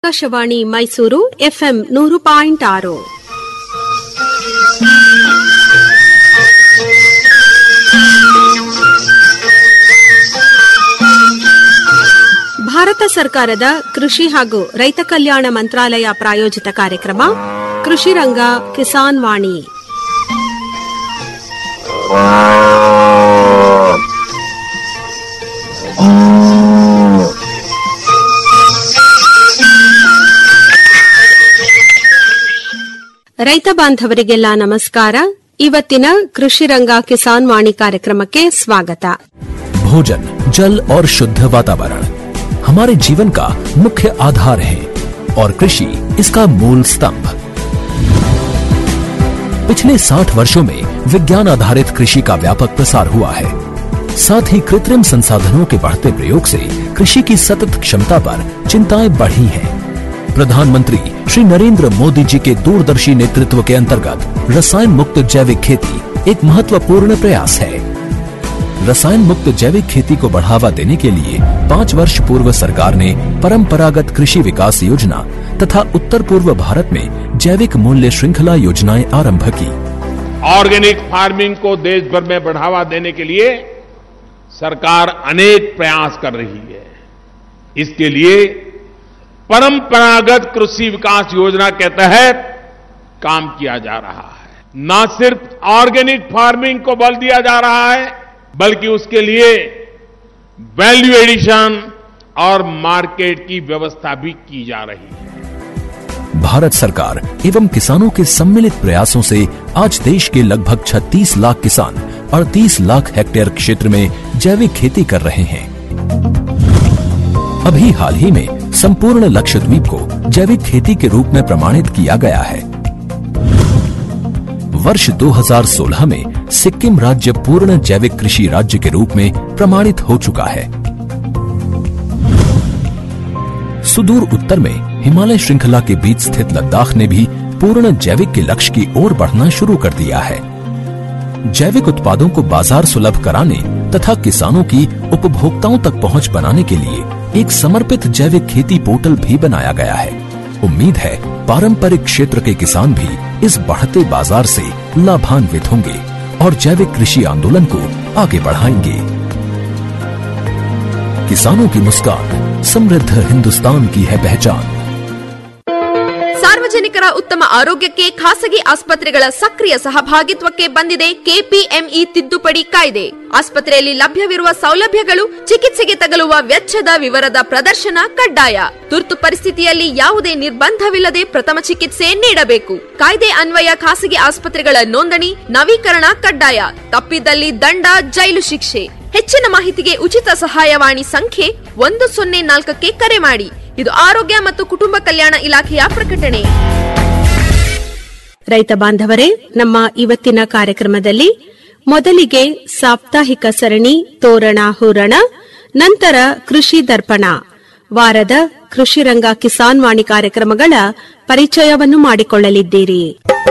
Akashvani Mysuru FM ನೂರು point ಆರು ಭಾರತ ಸರ್ಕಾರದ ಕೃಷಿ ಹಾಗೂ ರೈತ ಕಲ್ಯಾಣ ಮಂತ್ರಾಲಯ ಪ್ರಾಯೋಜಿತ ಕಾರ್ಯಕ್ರಮ ಕೃಷಿ ರಂಗ ಕಿಸಾನ್ ವಾಣಿ ರೈತ ಬಾಂಧವರಿಗೆಲ್ಲ ನಮಸ್ಕಾರ ಇವತ್ತಿನ ಕೃಷಿ ರಂಗ ಕಿಸಾನ್ ವಾಣಿ ಕಾರ್ಯಕ್ರಮಕ್ಕೆ ಸ್ವಾಗತ भोजन जल और शुद्ध वातावरण हमारे जीवन का मुख्य आधार है और कृषि इसका मूल स्तंभ पिछले 60 वर्षों में विज्ञान आधारित कृषि का व्यापक प्रसार हुआ है साथ ही कृत्रिम संसाधनों के बढ़ते प्रयोग से कृषि की सतत क्षमता पर चिंताएं बढ़ी हैं। प्रधानमंत्री श्री नरेंद्र मोदी जी के दूरदर्शी नेतृत्व के अंतर्गत रसायन मुक्त जैविक खेती एक महत्वपूर्ण प्रयास है रसायन मुक्त जैविक खेती को बढ़ावा देने के लिए पाँच वर्ष पूर्व सरकार ने परंपरागत कृषि विकास योजना तथा उत्तर पूर्व भारत में जैविक मूल्य श्रृंखला योजनाएं आरंभ की ऑर्गेनिक फार्मिंग को देश भर में बढ़ावा देने के लिए सरकार अनेक प्रयास कर रही है इसके लिए परंपरागत कृषि विकास योजना के तहत काम किया जा रहा है न सिर्फ ऑर्गेनिक फार्मिंग को बल दिया जा रहा है बल्कि उसके लिए वैल्यू एडिशन और मार्केट की व्यवस्था भी की जा रही है भारत सरकार एवं किसानों के सम्मिलित प्रयासों से आज देश के लगभग 36 लाख किसान 38 लाख हेक्टेयर क्षेत्र में जैविक खेती कर रहे हैं अभी हाल ही में संपूर्ण लक्षद्वीप को जैविक खेती के रूप में प्रमाणित किया गया है वर्ष 2016 में सिक्किम राज्य पूर्ण जैविक कृषि राज्य के रूप में प्रमाणित हो चुका है सुदूर उत्तर में हिमालय श्रृंखला के बीच स्थित लद्दाख ने भी पूर्ण जैविक के लक्ष्य की ओर बढ़ना शुरू कर दिया है जैविक उत्पादों को बाजार सुलभ कराने तथा किसानों की उपभोक्ताओं तक पहुंच बनाने के लिए एक समर्पित जैविक खेती पोर्टल भी बनाया गया है उम्मीद है पारंपरिक क्षेत्र के किसान भी इस बढ़ते बाजार से लाभान्वित होंगे और जैविक कृषि आंदोलन को आगे बढ़ाएंगे किसानों की मुस्कान समृद्ध हिंदुस्तान की है पहचान ಸಾರ್ವಜನಿಕರ ಉತ್ತಮ ಆರೋಗ್ಯಕ್ಕೆ ಖಾಸಗಿ ಆಸ್ಪತ್ರೆಗಳ ಸಕ್ರಿಯ ಸಹಭಾಗಿತ್ವಕ್ಕೆ ಬಂದಿದೆ ಕೆಪಿಎಂಇ ತಿದ್ದುಪಡಿ ಕಾಯ್ದೆ ಆಸ್ಪತ್ರೆಯಲ್ಲಿ ಲಭ್ಯವಿರುವ ಸೌಲಭ್ಯಗಳು ಚಿಕಿತ್ಸೆಗೆ ತಗಲುವ ವೆಚ್ಚದ ವಿವರದ ಪ್ರದರ್ಶನ ಕಡ್ಡಾಯ ತುರ್ತು ಪರಿಸ್ಥಿತಿಯಲ್ಲಿ ಯಾವುದೇ ನಿರ್ಬಂಧವಿಲ್ಲದೆ ಪ್ರಥಮ ಚಿಕಿತ್ಸೆ ನೀಡಬೇಕು ಕಾಯ್ದೆ ಅನ್ವಯ ಖಾಸಗಿ ಆಸ್ಪತ್ರೆಗಳ ನೋಂದಣಿ ನವೀಕರಣ ಕಡ್ಡಾಯ ತಪ್ಪಿದಲ್ಲಿ ದಂಡ ಜೈಲು ಶಿಕ್ಷೆ ಹೆಚ್ಚಿನ ಮಾಹಿತಿಗೆ ಉಚಿತ ಸಹಾಯವಾಣಿ ಸಂಖ್ಯೆ ಒಂದು ಸೊನ್ನೆ ನಾಲ್ಕಕ್ಕೆ ಕರೆ ಮಾಡಿ ಇದು ಆರೋಗ್ಯ ಮತ್ತು ಕುಟುಂಬ ಕಲ್ಯಾಣ ಇಲಾಖೆಯ ಪ್ರಕಟಣೆ ರೈತ ಬಾಂಧವರೇ ನಮ್ಮ ಇವತ್ತಿನ ಕಾರ್ಯಕ್ರಮದಲ್ಲಿ ಮೊದಲಿಗೆ ಸಾಪ್ತಾಹಿಕ ಸರಣಿ ತೋರಣ ಹೂರಣ ನಂತರ ಕೃಷಿ ದರ್ಪಣ ವಾರದ ಕೃಷಿ ರಂಗ ಕಿಸಾನ್ ವಾಣಿ ಕಾರ್ಯಕ್ರಮಗಳ ಪರಿಚಯವನ್ನು ಮಾಡಿಕೊಳ್ಳಲಿದ್ದೀರಿ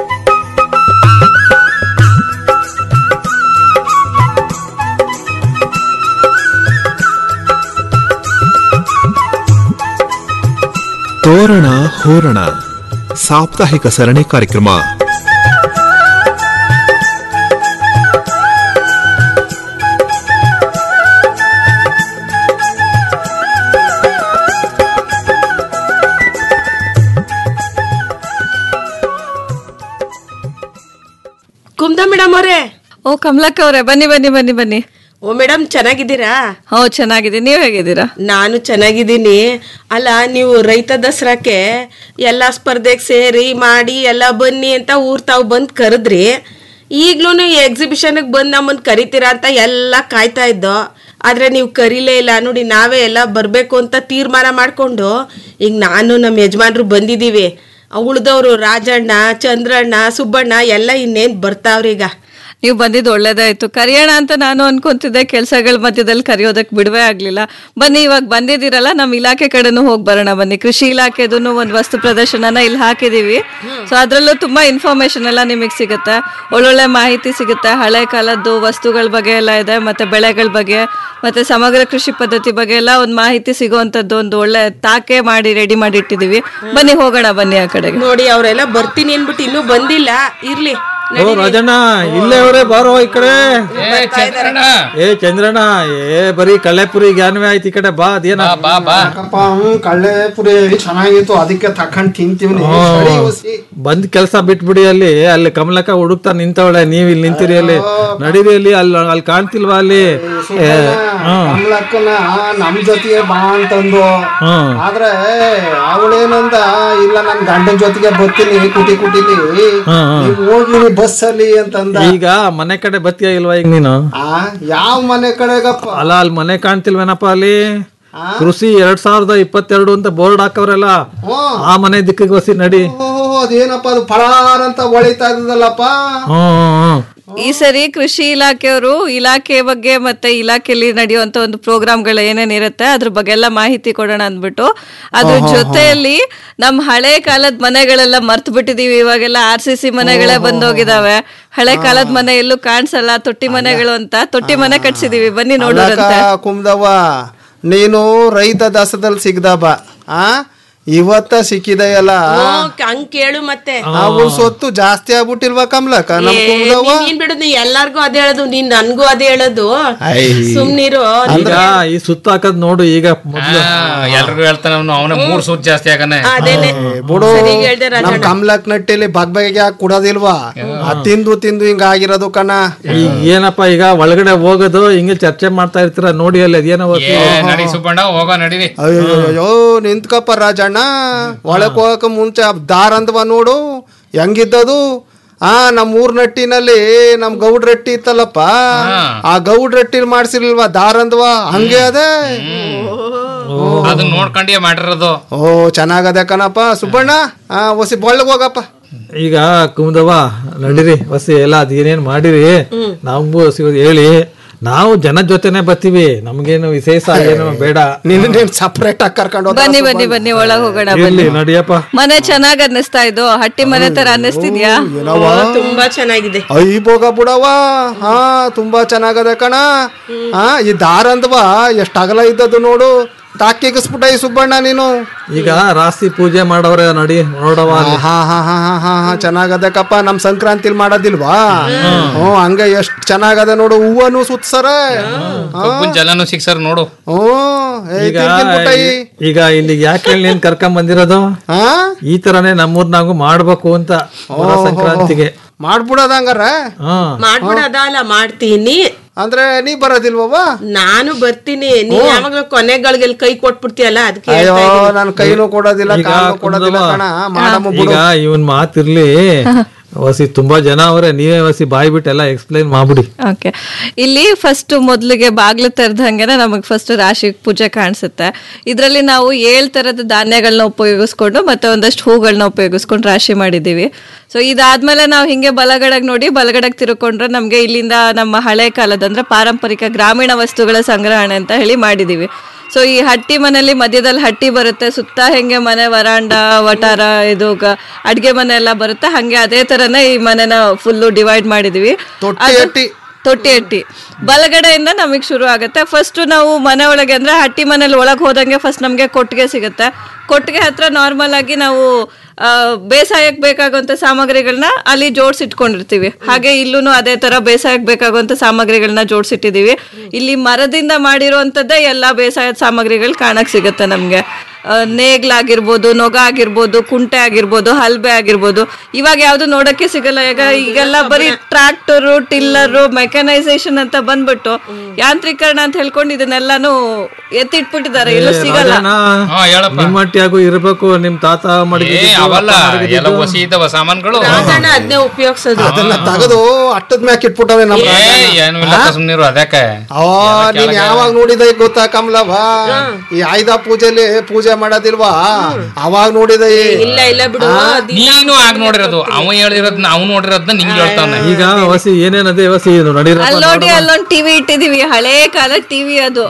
ತೋರಣ ಹೋರಣ ಸಾಪ್ತಾಹಿಕ ಸರಣಿ ಕಾರ್ಯಕ್ರಮ ಕುಮ್ದಾ ಮೇಡಮ್ ಅವರೇ ಓ ಕಮಲಕ್ಕ ಅವರೇ ಬನ್ನಿ ಬನ್ನಿ ಬನ್ನಿ ಬನ್ನಿ ಓ ಮೇಡಮ್ ಚೆನ್ನಾಗಿದ್ದೀರಾ ಹೋ ಚೆನ್ನಾಗಿದೆ ನೀವು ಹೇಗಿದ್ದೀರಾ ನಾನು ಚೆನ್ನಾಗಿದ್ದೀನಿ ಅಲ್ಲ ನೀವು ರೈತ ದಸರಾಕ್ಕೆ ಎಲ್ಲ ಸ್ಪರ್ಧೆಗೆ ಸೇರಿ ಮಾಡಿ ಎಲ್ಲ ಬನ್ನಿ ಅಂತ ಊರ್ ತಾವು ಬಂದು ಕರೆದ್ರಿ ಈಗ್ಲೂ ಎಕ್ಸಿಬಿಷನ್ಗೆ ಬಂದು ನಮ್ಮನ್ನು ಕರಿತೀರಾ ಅಂತ ಎಲ್ಲ ಕಾಯ್ತಾ ಇದ್ದೋ ಆದ್ರೆ ನೀವು ಕರೀಲೇ ಇಲ್ಲ ನೋಡಿ ನಾವೇ ಎಲ್ಲ ಬರಬೇಕು ಅಂತ ತೀರ್ಮಾನ ಮಾಡಿಕೊಂಡು ಈಗ ನಾನು ನಮ್ಮ ಯಜಮಾನ್ರು ಬಂದಿದ್ದೀವಿ ಉಳಿದವರು ರಾಜಣ್ಣ ಚಂದ್ರಣ್ಣ ಸುಬ್ಬಣ್ಣ ಎಲ್ಲ ಇನ್ನೇನು ಬರ್ತಾವ್ರೀಗ ನೀವು ಬಂದಿದ್ದು ಒಳ್ಳೇದಾಯ್ತು ಕರಿಯೋಣ ಅಂತ ನಾನು ಅನ್ಕೊಂತಿದ್ದೆ ಕೆಲಸಗಳ ಮಧ್ಯದಲ್ಲಿ ಕರೆಯೋದಕ್ಕೆ ಬಿಡುವೇ ಆಗ್ಲಿಲ್ಲ ಬನ್ನಿ ಇವಾಗ ಬಂದಿದ್ದೀರಲ್ಲ ನಮ್ಮ ಇಲಾಖೆ ಕಡೆನೂ ಹೋಗಿ ಬರೋಣ ಬನ್ನಿ ಕೃಷಿ ಇಲಾಖೆದು ಒಂದು ವಸ್ತು ಪ್ರದರ್ಶನನ ಇಲ್ಲಿ ಹಾಕಿದೀವಿ ಸೊ ಅದ್ರಲ್ಲೂ ತುಂಬಾ ಇನ್ಫಾರ್ಮೇಶನ್ ಎಲ್ಲ ನಿಮಗೆ ಸಿಗುತ್ತೆ ಒಳ್ಳೊಳ್ಳೆ ಮಾಹಿತಿ ಸಿಗುತ್ತೆ ಹಳೆ ಕಾಲದ್ದು ವಸ್ತುಗಳ ಬಗ್ಗೆ ಎಲ್ಲ ಇದೆ ಮತ್ತೆ ಬೆಳೆಗಳ ಬಗ್ಗೆ ಮತ್ತೆ ಸಮಗ್ರ ಕೃಷಿ ಪದ್ಧತಿ ಬಗ್ಗೆ ಎಲ್ಲ ಒಂದು ಮಾಹಿತಿ ಸಿಗುವಂತದ್ದು ಒಂದು ಒಳ್ಳೆ ತಾಕೆ ಮಾಡಿ ರೆಡಿ ಮಾಡಿ ಇಟ್ಟಿದೀವಿ ಬನ್ನಿ ಹೋಗೋಣ ಬನ್ನಿ ಆ ಕಡೆಗೆ ನೋಡಿ ಅವರೆಲ್ಲ ಬರ್ತೀನಿ ಅನ್ಬಿಟ್ಟು ಇನ್ನೂ ಬಂದಿಲ್ಲ ಇರ್ಲಿ ಓ ರಾಜಣ್ಣ ಇಲ್ಲೇ ಅವರೇ ಬಾರೋ ಈ ಕಡೆ ಏ ಚಂದ್ರಣ್ಣ ಏ ಬರೀ ಕಳ್ಳೆಪುರಿ ಜ್ಞಾನವೇ ಆಯ್ತು ಈ ಕಡೆ ಬಾ ಅದೇನ ಯಾಕಪ್ಪ ಹ್ಮ್ ಕಳ್ಳೆ ಪುರಿ ಚೆನ್ನಾಗಿತ್ತು ಅದಕ್ಕೆ ತಕೊಂಡ್ ತಿಂತೀವಿ ಬಂದ್ ಕೆಲಸ ಬಿಟ್ಬಿಡಿ ಅಲ್ಲಿ ಅಲ್ಲಿ ಕಮಲಕ್ಕ ಹುಡುಕ್ತಾ ನಿಂತವಳೆ ನೀವ್ ಇಲ್ಲಿ ನಿಂತಿರಿ ಅಲ್ಲಿ ನಡೀರಿ ಅಲ್ಲಿ ಅಲ್ಲಿ ಅಲ್ಲಿ ಕಾಣ್ತಿಲ್ವಾ ಅಲ್ಲಿ ಏ, ಹ್ಮ್ ಕಮಲಕ್ಕನ ನಮ್ ಜೊತೆಗೆ ಬಾ ಅಂತಂದು ಹ್ಮ್ ಆದ್ರೆ ಅವಳೇನಂದ ಇಲ್ಲ ನನ್ ಗಂಡನ ಜೊತೆಗೆ ಬರ್ತೀನಿ ಕುಟಿ ಕುಟಿಲಿ ಹ್ಮ್, ಹ್ಮ್. ನೀವ್ ಹೋಗಿ ಬಸ್ ಅಲ್ಲಿ ಅಂತಂದ ಈಗ ಮನೆ ಕಡೆ ಬತ್ತೀಯ ಇಲ್ವಾ ಈಗ ನೀನು ಆ ಯಾವ ಮನೆ ಕಡೆಗಪ್ಪ ಅಲ್ಲ ಅಲ್ಲಿ ಮನೆ ಕಾಣ್ತಿಲ್ವೇನಪ್ಪ ಅಲ್ಲಿ ಕೃಷಿ ಎರಡ್ ಸಾವಿರದ ಇಪ್ಪತ್ತೆರಡು ಅಂತ ಬೋರ್ಡ್ ಹಾಕವ್ರಲ್ಲ ಹ್ಮ್ ಆ ಮನೆ ದಿಕ್ಕಿಗೆ ಬಸಿ ನಡಿ ಓಹೋ ಅದೇನಪ್ಪ ಅದು ಫಳಾರ್ ಅಂತ ಹೊಳಿತಾ ಇದ್ದಲ್ಲಪ್ಪ ಹ್ಮ್ ಹ್ಮ್, ಹ್ಮ್ ಈ ಸರಿ ಕೃಷಿ ಇಲಾಖೆಯವರು ಇಲಾಖೆ ಬಗ್ಗೆ ಮತ್ತೆ ಇಲಾಖೆಯಲ್ಲಿ ನಡೆಯುವಂತ ಒಂದು ಪ್ರೋಗ್ರಾಮ್ಗಳು ಏನೇನ್ ಇರುತ್ತೆ ಅದ್ರ ಬಗ್ಗೆ ಎಲ್ಲ ಮಾಹಿತಿ ಕೊಡೋಣ ಅಂದ್ಬಿಟ್ಟು ಅದ್ರ ಜೊತೆಯಲ್ಲಿ ನಮ್ ಹಳೆ ಕಾಲದ ಮನೆಗಳೆಲ್ಲ ಮರ್ತ್ ಬಿಟ್ಟಿದೀವಿ ಇವಾಗೆಲ್ಲ ಆರ್ ಸಿ ಸಿ ಮನೆಗಳೇ ಬಂದೋಗಿದಾವೆ ಹಳೆ ಕಾಲದ ಮನೆ ಎಲ್ಲೂ ಕಾಣಿಸಲ್ಲ ತೊಟ್ಟಿ ಮನೆಗಳು ಅಂತ ತೊಟ್ಟಿ ಮನೆ ಕಟ್ಸಿದೀವಿ ಬನ್ನಿ ನೋಡೋರಂತೆ ಕುಮ್ದವ್ವ ನೀನು ರೈತ ದಾಸದಲ್ಲಿ ಸಿಗ್ದ ಬಾ ಆ ಇವತ್ತ ಸಿಕ್ಕಿದೆಯಲ್ಲ ಹಂಗ್ ಕೇಳು ಮತ್ತೆ ಅವು ಸೊತ್ತು ಜಾಸ್ತಿ ಆಗ್ಬಿಟ್ಟಿಲ್ವಾ ಕಮಲಕ್ಕ ನಮ್ ಏ, ಕುಮ್ದವ್ವ ನೀನ್ ಬಿಡು ನೀ ಎಲ್ಲಾರ್ಗೂ ಅದೇ ಹೇಳೋದು ನೀನ್ ನನ್ಗೂ ಅದೇ ಹೇಳೋದು ಐ. ಸುಮ್ನಿರು ಈಗ ಈ ಸುತ್ತ ಹಾಕದ್ ನೋಡು ಈಗ ಮೊದ್ಲು ಎಲ್ರಿಗೂ ಹೇಳ್ತಾನೆ ಅವನು ಅವನ ಮೂರ್ ಸೂಟ್ ಜಾಸ್ತಿ ಆಗಾನೆ ಅದೇನೆ ಬಿಡು ಸರಿಗ್ ಹೇಳ್ದೆ ನಮ್ ರಾಜಣ್ಣ. ಕಮಲಕ್ ನಟ್ಟಿಲಿ ಬಗ್ ಬಗೆಗೆ ಹಾಕಿ ಕುಡೋದಿಲ್ವಾ ಅದ್ ತಿಂದು ತಿಂದು ಹಿಂಗ ಆಗಿರೋದು ಕಣ ಈಗ ಏನಪ್ಪ ಈಗ ಒಳಗಡೆ ಹೋಗೋದು ಹಿಂಗೆ ಚರ್ಚೆ ಮಾಡ್ತಾ ಇರ್ತೀರ ನೋಡಿ ಅಲ್ಲಿ ಅದೇನೋ ಏ ನಡಿ ಸುಬ್ಬಣ್ಣ ಹೋಗೋ ನಡೀರಿ ಅಯ್ಯೋ ನಿಂತ್ಕಪ್ಪ ರಾಜಣ್ಣ ಒಳಕ್ ಹೋಗಕ್ ಮುಂಚೆ ಆ ದಾರ ಅಂದ್ವ ನೋಡು ಹೆಂಗಿದ್ದದು ಆ ನಮ್ ಊರ್ ನಟ್ಟಿನಲ್ಲಿ ನಮ್ ಗೌಡ್ ರಟ್ಟಿ ಇತ್ತಲ್ಲಪ್ಪ ಆ ಗೌಡ್ ರಟ್ಟಿಲ್ ಮಾಡ್ಸಿರ್ಲಿಲ್ವಾ ದಾರ ಅಂದ್ವ ಹಂಗೆ ಅದೇ ಅದನ್ನ ನೋಡ್ಕೊಂಡೇ ಮಾಡಿರೋದು ಓ ಚೆನ್ನಾಗದೆ ಕಣಪ್ಪ ಸುಬ್ಬಣ್ಣ ಆ ಒಸಿ ಬೊಳ್ಳಗ್ ಹೋಗಪ್ಪ ಈಗ ಕುಮದವ ನಡೀರಿ ಹೊಸಿ ಎಲ್ಲ ಅದ್ ಏನೇನ್ ಮಾಡಿರಿ ನಮಗೂ ಸಿಗೋದು ಹೇಳಿ ನಾವು ಜನ ಜೊತೆನೆ ಬರ್ತೀವಿ ನಮ್ಗೇನು ವಿಶೇಷ ಏನು ಬೇಡ ನಿನ್ನ ನೀನ್ ಸಪ್ರೇಟ್ ಆಗಿ ಕರ್ಕೊಂಡು ಹೋದ ಬನ್ನಿ ಬನ್ನಿ ಬನ್ನಿ ಒಳಗ್ ಹೋಗೋಣ ಇರ್ಲಿ ಬನ್ನಿ ನಡಿಯಪ್ಪ ಮನೆ ಚೆನ್ನಾಗ್ ಅನ್ನಿಸ್ತಾ ಇದು ಹಟ್ಟಿ ಮನೆ ತರ ಅನ್ನಿಸ್ತಿದ್ಯಾ ಓ, ತುಂಬಾ ಚೆನ್ನಾಗಿದೆ ಐ ಬೋಗ ಬಿಡವ ಹಾ ತುಂಬಾ ಚೆನ್ನಾಗದೆ ಕಣ ಹಾ ಈ ದಾರ ಅಂದ್ವಾ ಎಷ್ಟ್ ಅಗಲ ಇದ್ದದ್ದು ನೋಡು ತಾಕಿಗಿಸ್ಬಿಟ್ಟ ಈ ಸುಬ್ಬಣ್ಣ ನೀನು ಈಗ ರಾಶಿ ಪೂಜೆ ಮಾಡವ್ರೆ ನಡಿ ನೋಡವ ಅಲ್ಲಿ ಹಾ ಹಾ ಹಾ ಹಾ ಹಾ ಹಾ ಚೆನ್ನಾಗದಕ್ಕಪ್ಪ ನಮ್ ಸಂಕ್ರಾಂತಿಲ್ ಮಾಡೋದಿಲ್ವಾ ಹ್ಞೂ ಹಂಗೆ ಎಷ್ಟ್ ಚೆನ್ನಾಗದೆ ನೋಡು ಹೂವನು ಸುತ್ಸರ ಕಬ್ಬನ್ ಜಲನು ಸಿಕ್ಸರ್ ನೋಡು ಹ್ಞೂ ಏ, ಈಗ ತಿರ್ಗಿನ್ ಬಿಟ್ಟ ಈ. ಈಗ ಇಲ್ಲಿ ಯಾಕೆ ಹೇಳಿ ನೀನ್ ಕರ್ಕೊಂಡ್ ಬಂದಿರೋದು ಹಾ ಈ ತರನೇ ನಮ್ಮೂರ್ನಾಗು ಮಾಡ್ಬೇಕು ಅಂತ ಬರೋ ಸಂಕ್ರಾಂತಿಗೆ ಮಾಡ್ಬಿಡೋದ ಹಂಗಾರ ಹಾ ಮಾಡ್ಬಿಡೋದಲ್ಲ ಮಾಡ್ತೀನಿ ಅಂದ್ರೆ ನೀ ಬರೋದಿಲ್ವವ್ವ ನಾನು ಬರ್ತೀನಿ ನೀ ಯಾವಾಗ್ಲೂ ಕೊನೆಗಳಿಗೆಲ್ಲ ಕೈ ಕೊಟ್ಬಿಡ್ತೀಯಲ್ಲ ಅದಕ್ಕೆ ಅಯ್ಯೋ ನನ್ ಕೈನೂ ಕೊಡೋದಿಲ್ಲ ಈಗ ಕಾಲು ಕೊಡೋದಿಲ್ಲ ಕುಂದವ, ಕಣ ಮಾಡಮ್ಮ ಈಗ ಇವನ್ ಮಾತಿರ್ಲಿ ವಸಿ ತುಂಬಾ ಜನ ಅವ್ರೆ ನೀವೇ ವಸಿ ಬಾಯ್ ಬಿಟ್ಟು ಎಲ್ಲ ಎಕ್ಸ್ಪ್ಲೈನ್ ಮಾಡ್ಬಿಡಿ ಓಕೆ ಇಲ್ಲಿ ಫಸ್ಟ್ ಮೊದಲಿಗೆ ಬಾಗ್ಲು ತೆರೆದಂಗೆನೆ ನಮಗೆ ಫಸ್ಟ್ ರಾಶಿ ಪೂಜೆ ಕಾಣಿಸುತ್ತೆ ಇದರಲ್ಲಿ ನಾವು ಏಳು ಥರದ ಧಾನ್ಯಗಳನ್ನ ಉಪಯೋಗಿಸ್ಕೊಂಡು ಮತ್ತೆ ಒಂದಷ್ಟು ಹೂಗಳನ್ನ ಉಪಯೋಗಿಸ್ಕೊಂಡು ರಾಶಿ ಮಾಡಿದ್ದೀವಿ ಸೊ ಇದಾದ್ಮೇಲೆ ನಾವು ಹಿಂಗೆ ಬಲಗಡೆಗೆ ನೋಡಿ ಬಲಗಡೆಗೆ ತಿರ್ಕೊಂಡ್ರೆ ನಮಗೆ ಇಲ್ಲಿಂದ ನಮ್ಮ ಹಳೆ ಕಾಲದ ಅಂದ್ರೆ ಪಾರಂಪರಿಕ ಗ್ರಾಮೀಣ ವಸ್ತುಗಳ ಸಂಗ್ರಹಣೆ ಅಂತ ಹೇಳಿ ಮಾಡಿದ್ದೀವಿ ಸೊ ಈ ಹಟ್ಟಿ ಮನೆಯಲ್ಲಿ ಮಧ್ಯದಲ್ಲಿ ಹಟ್ಟಿ ಬರುತ್ತೆ ಸುತ್ತ ಹೆಂಗೆ ಮನೆ ವರಾಂಡ ವಟಾರ ಇದು ಗ- ಅಡ್ಗೆ ಮನೆ ಎಲ್ಲ ಬರುತ್ತೆ ಹಂಗೆ ಅದೇ ತರನೇ ಈ ಮನೆನ ಫುಲ್ಲು ಡಿವೈಡ್ ಮಾಡಿದೀವಿ ತೊಟ್ಟಿ ಅದು- ಹಟ್ಟಿ. ತೊಟ್ಟಿ ಹಟ್ಟಿ ಬಲಗಡೆಯಿಂದ ನಮಗೆ ಶುರು ಆಗುತ್ತೆ ಫಸ್ಟ್ ನಾವು ಮನೆ ಒಳಗೆ ಅಂದ್ರೆ ಹಟ್ಟಿ ಮನೇಲಿ ಒಳಗೆ ಹೋದಂಗೆ ಫಸ್ಟ್ ನಮಗೆ ಕೊಟ್ಟಿಗೆ ಸಿಗುತ್ತೆ ಕೊಟ್ಟಿಗೆ ಹತ್ರ ನಾರ್ಮಲ್ ಆಗಿ ನಾವು ಆ, ಬೇಸಾಯಕ್ಕೆ ಬೇಕಾಗುವಂತ ಸಾಮಗ್ರಿಗಳನ್ನ ಅಲ್ಲಿ ಜೋಡಿಸಿಟ್ಕೊಂಡಿರ್ತೀವಿ ಹಾಗೆ ಇಲ್ಲೂ ಅದೇ ತರ ಬೇಸಾಯಕ್ಕೆ ಬೇಕಾಗುವಂತ ಸಾಮಗ್ರಿಗಳನ್ನ ಜೋಡಿಸಿಟ್ಟಿದೀವಿ ಇಲ್ಲಿ ಮರದಿಂದ ಮಾಡಿರುವಂತದ್ದೇ ಎಲ್ಲಾ ಬೇಸಾಯದ ಸಾಮಗ್ರಿಗಳು ಕಾಣಕ್ ಸಿಗುತ್ತೆ ನಮ್ಗೆ ಆ, ನೇಗ್ಲಾಗಿರ್ಬೋದು ನೊಗ ಆಗಿರ್ಬೋದು ಕುಂಟೆ ಆಗಿರ್ಬೋದು ಹಲ್ಬೆ ಆಗಿರ್ಬೋದು ಇವಾಗ ಯಾವ್ದು ನೋಡಕ್ಕೆ ಸಿಗಲ್ಲ ಈಗ ಈಗೆಲ್ಲ ಬರೀ ಟ್ರಾಕ್ಟರು ಟಿಲ್ಲರು ಮೆಕನೈಸೇಷನ್ ಅಂತ ಬಂದ್ಬಿಟ್ಟು ಯಾಂತ್ರೀಕರಣ ಅಂತ ಹೇಳ್ಕೊಂಡು ಇದನ್ನೆಲ್ಲಾನು ಎತ್ತಿಟ್ಬಿಟ್ಟಿದ್ದಾರೆ ಎಲ್ಲೂ ಸಿಗಲ್ಲ ರಾಜಣ್ಣ, ಹಾ ಹೇಳಪ್ಪ ನಿಮ್ಮ ಹಟ್ಟಿ ರೀತಿಯಾಗೂ ಇರ್ಬೇಕು ನಿಮ್ ತಾತ ಏ ಮಡಗಿದ್ದು, ಅವಲ್ಲ ಅಪ್ಪ ಮಡಗಿದ್ದು. ಎಲ್ಲ ಹೊಸಿ ಇದ್ದವ ಸಾಮಾನ್ಗಳು ರಾಜಣ್ಣ ಅದನ್ನೇ ಉಪಯೋಗಿಸೋದು ಅದನ್ನ ತೆಗೆದು ಅಟ್ಟದ ಮ್ಯಾಕ್ ಇಟ್ಬಿಟ್ಟವೆ ನಮ್ಮ ಏ ರಾಜಣ್ಣ. ಏನು ಇಲ್ಲ ಸುಮ್ನಿರು ಅದಕ್ಕೆ ಅವ ನೀನ್ ಯಾವಾಗ ನೋಡಿದ ಗೊತ್ತಾ ಕಮಲವ ಈ ಆಯುಧ ಪೂಜೆಲಿ ಪೂಜೆ ಮಾಡೋದಿಲ್ವಾ ಅವಾಗ ನೋಡಿದ ಈ ಇಲ್ಲ ಇಲ್ಲ ಬಿಡು ಅದ್ ನೀನು ಆಗ ನೋಡಿರೋದು ಅವ ಹೇಳಿರೋದ್ನ ಅವ್ನು ನೋಡಿರೋದ್ನ ನಿಂಗೆ ಹೇಳ್ತಾನೆ ಈಗ ವಸಿ ಏನೇನದೇ ವಸಿ ಇದು ನಡೀರಪ್ಪ ಅಲ್ಲಿ ನೋಡಿ ಅಲ್ಲೊಂದ್ ಟಿವಿ ಇಟ್ಟಿದೀವಿ ಹಳೇ ಕಾಲದ ಟಿವಿ ಅದು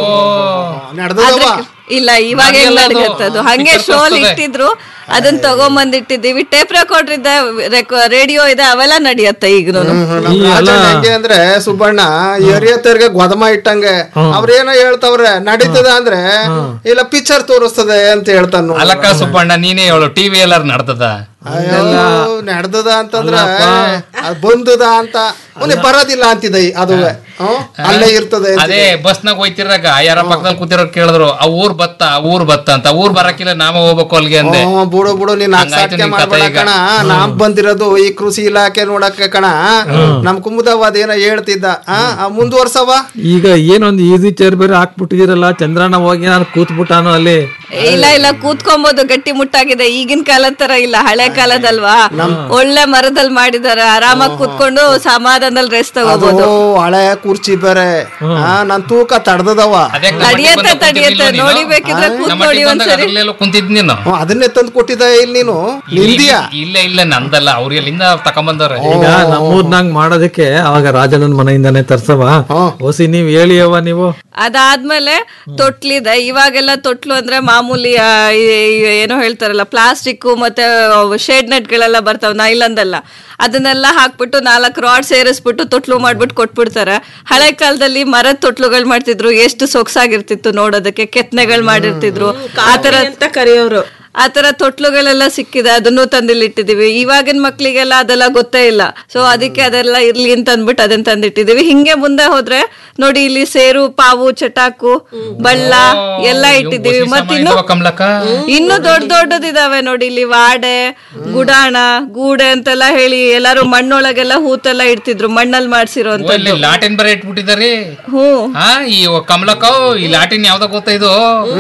ನಡೆದವ ಇಲ್ಲ ಇವಾಗ ಹೆಂಗ್ ಹಂಗೆಲ್ಲ ಅದು ನಡ್ಗತ್ತದು ಹಂಗೆ picture ಶೋಲ್ ತೋರ್ಸ್ತದೆ. ಇಟ್ಟಿದ್ರು ಅದನ್ನ ತಗೊಂಬಂದ್ ಇಟ್ಟಿದ್ದೀವಿ ಟೇಪ್ ರೆಕಾರ್ಡರ್ ಇದೆ ರೇಡಿಯೋ ಇದೆ ಅವೆಲ್ಲ ನಡೆಯತ್ತೆ ಈಗ ನಮ್ ರಾಜಣ್ಣ ಹೆಂಗೆ ಅಂದ್ರೆ ಸುಬ್ಬಣ್ಣ ಎರಿಯತ್ತರ್ಗೆ ಗೊದಮ ಇಟ್ಟಂಗೆ ಅವ್ರೇನೋ ಹೇಳ್ತಾವ್ರೆ ನಡೀತದ ಅಂದ್ರೆ ಇಲ್ಲ ಪಿಕ್ಚರ್ ತೋರಿಸ್ತದೆ ಅಂತ ಹೇಳ್ತಾನು ಅಲಕ್ಕ ಸುಬ್ಬಣ್ಣ ನೀನೇ ಹೇಳು ಟಿವಿ ಎಲ್ಲಾರು ನಡ್ದದ ಅಯ್ಯೋ ನಡೆದದ ಅಂತಂದ್ರ ಅದ್ ಬಂದದ ಅಂತ ಅವನಿಗೆ ಬರೋದಿಲ್ಲ ಅಂತಿದೆ ಅದುವೆ ಹ್ಮ್? ಅಲ್ಲೇ ಇರ್ತದೆ ಅಂತಿದೆ. ಅದೇ ಬಸ್ನಾಗ ಹೋಯ್ತಿರಾಗ ಯಾರ ಪಕ್ಕದಲ್ಲಿ ಕೂತಿರೋ ಕೇಳಿದ್ರು ಆ ಊರ್ ಬತ್ತ ಆ ಊರ್ ಬತ್ತ ಅಂತ ಆ ಊರ್ ಬರಕಿಲ್ಲ ನಾವ ಹೋಗ್ಬೇಕು ಅಲ್ಲಿಗೆ ಅಂದೆ ಹ್ಮ್, ಬಿಡು ಬಿಡು ನೀನ್ ಹಂಗಾಯ್ತು ಸಾಟಿಕೆ ನಿನ್ ಮಾಡ್ಬೇಡ ಕತೆ ಈಗ. ಕಣ ನಾವ್ ಬಂದಿರೋದು ಈ ಕೃಷಿ ಇಲಾಖೆ ನೋಡಕ್ಕೆ ಕಣ ನಮ್ ಕುಮುದವ ಅದೇನೋ ಹೇಳ್ತಿದ್ದ ಆ, ಆ, ಮುಂದುವರ್ಸವ ಈಗ ಏನೊಂದು ಈಸಿ ಚೇರ್ ಬೇರೆ ಹಾಕ್ಬಿಟ್ಟಿದಿರಲ್ಲ ಚಂದ್ರಣ್ಣ ಹೋಗಿ ನಾನು ಕೂತ್ಬಿಟ್ಟಾನು ಅಲ್ಲಿ ಇಲ್ಲ ಇಲ್ಲ ಕೂತ್ಕೊಬಹುದು ಗಟ್ಟಿ ಮುಟ್ಟಾಗಿದೆ ಈಗಿನ ಕಾಲದ ತರ ಇಲ್ಲ ಹಳೆ ಕಾಲದಲ್ವಾ ಒಳ್ಳೆ ಮರದಲ್ಲಿ ಮಾಡಿದಾರೆ ಆರಾಮಾಗಿ ಕೂತ್ಕೊಂಡು ಸಮಾಧಾನದಲ್ಲಿ ರೆಸ್ಟ್ ಅದು ತಗೋಬಹುದು ಹಳೆ ಕುರ್ಚಿ ಬೇರೆ ಆ, ನನ್ ತೂಕ ತಡ್ದದವ ತಡಿಯತ್ತೆ ತಡಿಯತ್ತೆ ನೋಡಿ ಬೇಕಿದ್ರೆ ಕೂತ್ಕೊಳ್ಳಿ ಒಂದ್ಸರಿ ಕುಂತಿದ್ ನೀನು ಹ್ಮ್, ಅದನ್ನೇ ತಂದು ಕೊಟ್ಟಿದ್ದ ಇಲ್ಲಿ ನೀನು ನಿಂದಿಯ ಇಲ್ಲ ಇಲ್ಲ ನಂದಲ್ಲ ಅವ್ರು ಎಲ್ಲಿಂದ ತಕೊಂಬಂದವ್ರೆ ಈಗ ನಮ್ಮೂರ್ನಂಗ್ ಮಾಡೋದಕ್ಕೆ ಅವಾಗ ರಾಜಣ್ಣನ ಮನೆಯಿಂದಾನೆ ತರ್ಸವ ಹೊಸಿ ನೀವ್ ಹೇಳಿಯವ ನೀವು ಅದಾದ್ಮೇಲೆ ತೊಟ್ಲಿದೆ ಇವಾಗೆಲ್ಲ ತೊಟ್ಲು ಅಂದ್ರೆ ಮಾಮೂಲಿ ಆ, ಈ- ಈ ಏನೋ ಹೇಳ್ತಾರಲ್ಲ ಪ್ಲಾಸ್ಟಿಕ್ ಮತ್ತೆ ಶೇಡ್ ನೆಟ್ಗಳೆಲ್ಲ ಬರ್ತಾವ ನೈಲಂದೆಲ್ಲ ಅದನ್ನೆಲ್ಲ ಹಾಕ್ಬಿಟ್ಟು ನಾಲ್ಕು ರಾಡ್ ಸೇರಿಸ್ಬಿಟ್ಟು ತೊಟ್ಲು ಮಾಡ್ಬಿಟ್ಟು ಕೊಟ್ಬಿಡ್ತಾರೆ ಹಳೆ ಕಾಲದಲ್ಲಿ ಮರದ ತೊಟ್ಲುಗಳು ಮಾಡ್ತಿದ್ರು ಎಷ್ಟು ಸೊಗಸಾಗಿರ್ತಿತ್ತು ನೋಡೋದಕ್ಕೆ ಕೆತ್ತನೆಗಳು ಮಾಡಿರ್ತಿದ್ರು ಆತರ ಅಂತ ಕರೆಯೋರು ಆತರ ತೊಟ್ಲುಗಳೆಲ್ಲ ಸಿಕ್ಕಿದೆ ಅದನ್ನು ತಂದಿಲ್ಲಿ ಇಟ್ಟಿದೀವಿ ಇವಾಗಿನ ಮಕ್ಳಿಗೆಲ್ಲ ಅದೆಲ್ಲ ಗೊತ್ತೇ ಇಲ್ಲ ಸೊ ಅದಕ್ಕೆ ಅದೆಲ್ಲ ಇರ್ಲಿ ಅಂತ ಅಂದ್ಬಿಟ್ಟು ಅದನ್ನ ತಂದಿಟ್ಟಿದೀವಿ ಹಿಂಗೆ ಮುಂದೆ ಹೋದ್ರೆ ನೋಡಿ ಇಲ್ಲಿ ಸೇರು ಪಾವು ಚಟಾಕು ಬಳ್ಳ ಎಲ್ಲ ಇಟ್ಟಿದೀವಿ ಮತ್ತಿನ್ನು ಕಮಲಕ್ಕ ಇನ್ನು ದೊಡ್ಡ ದೊಡ್ಡದಿದಾವೆ ನೋಡಿ ಇಲ್ಲಿ ವಾಡೆ ಗುಡಾಣ ಗೂಡೆ ಅಂತೆಲ್ಲ ಹೇಳಿ ಎಲ್ಲಾರು ಮಣ್ಣೊಳಗೆಲ್ಲ ಹೂತೆಲ್ಲ ಇಡ್ತಿದ್ರು ಮಣ್ಣಲ್ಲಿ ಮಾಡ್ಸಿರೋ ಓ, ಇಲ್ಲಿ ಲಾಟಿನ್ ಬರ ಇಟ್ಬಿಟ್ಟಿದಾರಿ ಹ್ಮ್ ಹಾ ಈ ಕಮಲಕ್ಕ ಈ ಲಾಟಿನ್ ಯಾವ್ದ ಗೊತ್ತಾ ಇದು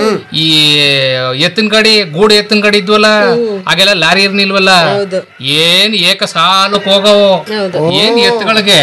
ಈ ಎತ್ತಿನ ಗಾಡಿ ಗೂಡು ಎತ್ತಿನ ಗಾಡಿ ಇದ್ವಲ್ಲ ಆಗೆಲ್ಲ ಲಾರಿ ಇರ್ನಿಲ್ವಲ್ಲ ಏನ್ ಏಕ ಸಾಲಕ್ ಹೋಗವು ಏನ್ ಎತ್ತುಗಳಿಗೆ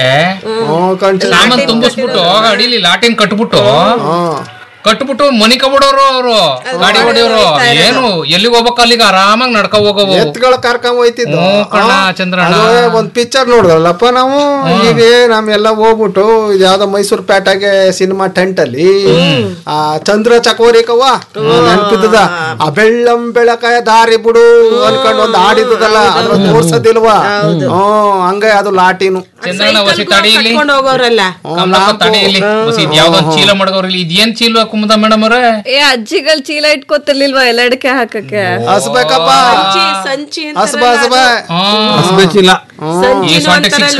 ಸಾಮಾನ್ ತುಂಬಿಸ್ಬಿಟ್ಟು ಅಡಿಲಿ ಲಾಟಿನ್ ಕಟ್ಬಿಟ್ಟು ಕಟ್ಬಿಟ್ಟು ಮನಿ ಕಬಿಡೋರು ಅವರು ಗಾಡಿ ಹೊಡಿಯೋರು ಏನು ಎಲ್ಲಿಗೆ ಹೋಗ್ಬೇಕು ಅಲ್ಲಿಗೆ ಆರಾಮಾಗಿ ನಡ್ಕೊ ಹೋಗವು ಎತ್ಗಳ ಕರ್ಕೊಂಡ್ ಹೋಯ್ತಿದ್ದು ಹ್ಞೂ ಕಣ ಚಂದ್ರಣ್ಣ ಅದೇ ಒಂದ್ ಪಿಕ್ಚರ್ ನೋಡಿದ್ರಲ್ಲಪ್ಪ ನಾವು ಈಗ ನಮ್ಮೆಲ್ಲ ಹೋಗ್ಬಿಟ್ಟು ಇದ್ ಯಾವ್ದೋ ಮೈಸೂರು ಪೇಟೆಗೆ ಸಿನಿಮಾ ಟೆಂಟ್ ಅಲ್ಲಿ ಆ ಚಂದ್ರ ಚಕೋರಿಕವ್ವ ನೆನ್ಪಿದ್ದದ ಆ ಬೆಳ್ಳಂ ಬೆಳಕಾಯ ದಾರಿ ಬಿಡು ಅನ್ಕೊಂಡು ಒಂದ್ ಹಾಡಿದ್ದದಲ್ಲ ಅದ್ರ ತೋರ್ಸದಿಲ್ವಾ ಹ್ಮ್ ಹಂಗೆ ಅದು ಲಾಟಿನು ಚಂದ್ರಣ್ಣ ಹೊಸಿ ತಡಿ ಇಲ್ಲಿ ಕರ್ಕೊಂಡು ಹೋಗೋರಲ್ಲ ಕಮಲಕ್ಕ ತಡಿ ಇಲ್ಲಿ ಹೊಸಿ ಇದ್ ಯಾವ್ದೋ ಒಂದ್ ಚೀಲ ಮಡ್ಗವ್ರಿ ಇಲ್ಲಿ ಇದೇನ್ ಚೀಲ ಕುಮುದ ಮೇಡಮ್ ಅವ್ರೆ ಏ ಅಜ್ಜಿಗಳು ಚೀಲ ಇಟ್ಕೋತಿರ್ಲಿಲ್ವಾ ಎಲ್ಲಡಕ್ಕೆ ಹಾಕಕ್ಕೆ ಹಸ್ಬೇಕಪ್ಪ ಸಂಚಿ ಸಂಚಿ ಹಸ್ಬ ಹಸ್ಬ ಹಸ್ಬೇಚಿಲ್ಲ ಈ ಸೊಂಟೆ ಸಿಕ್ಸ್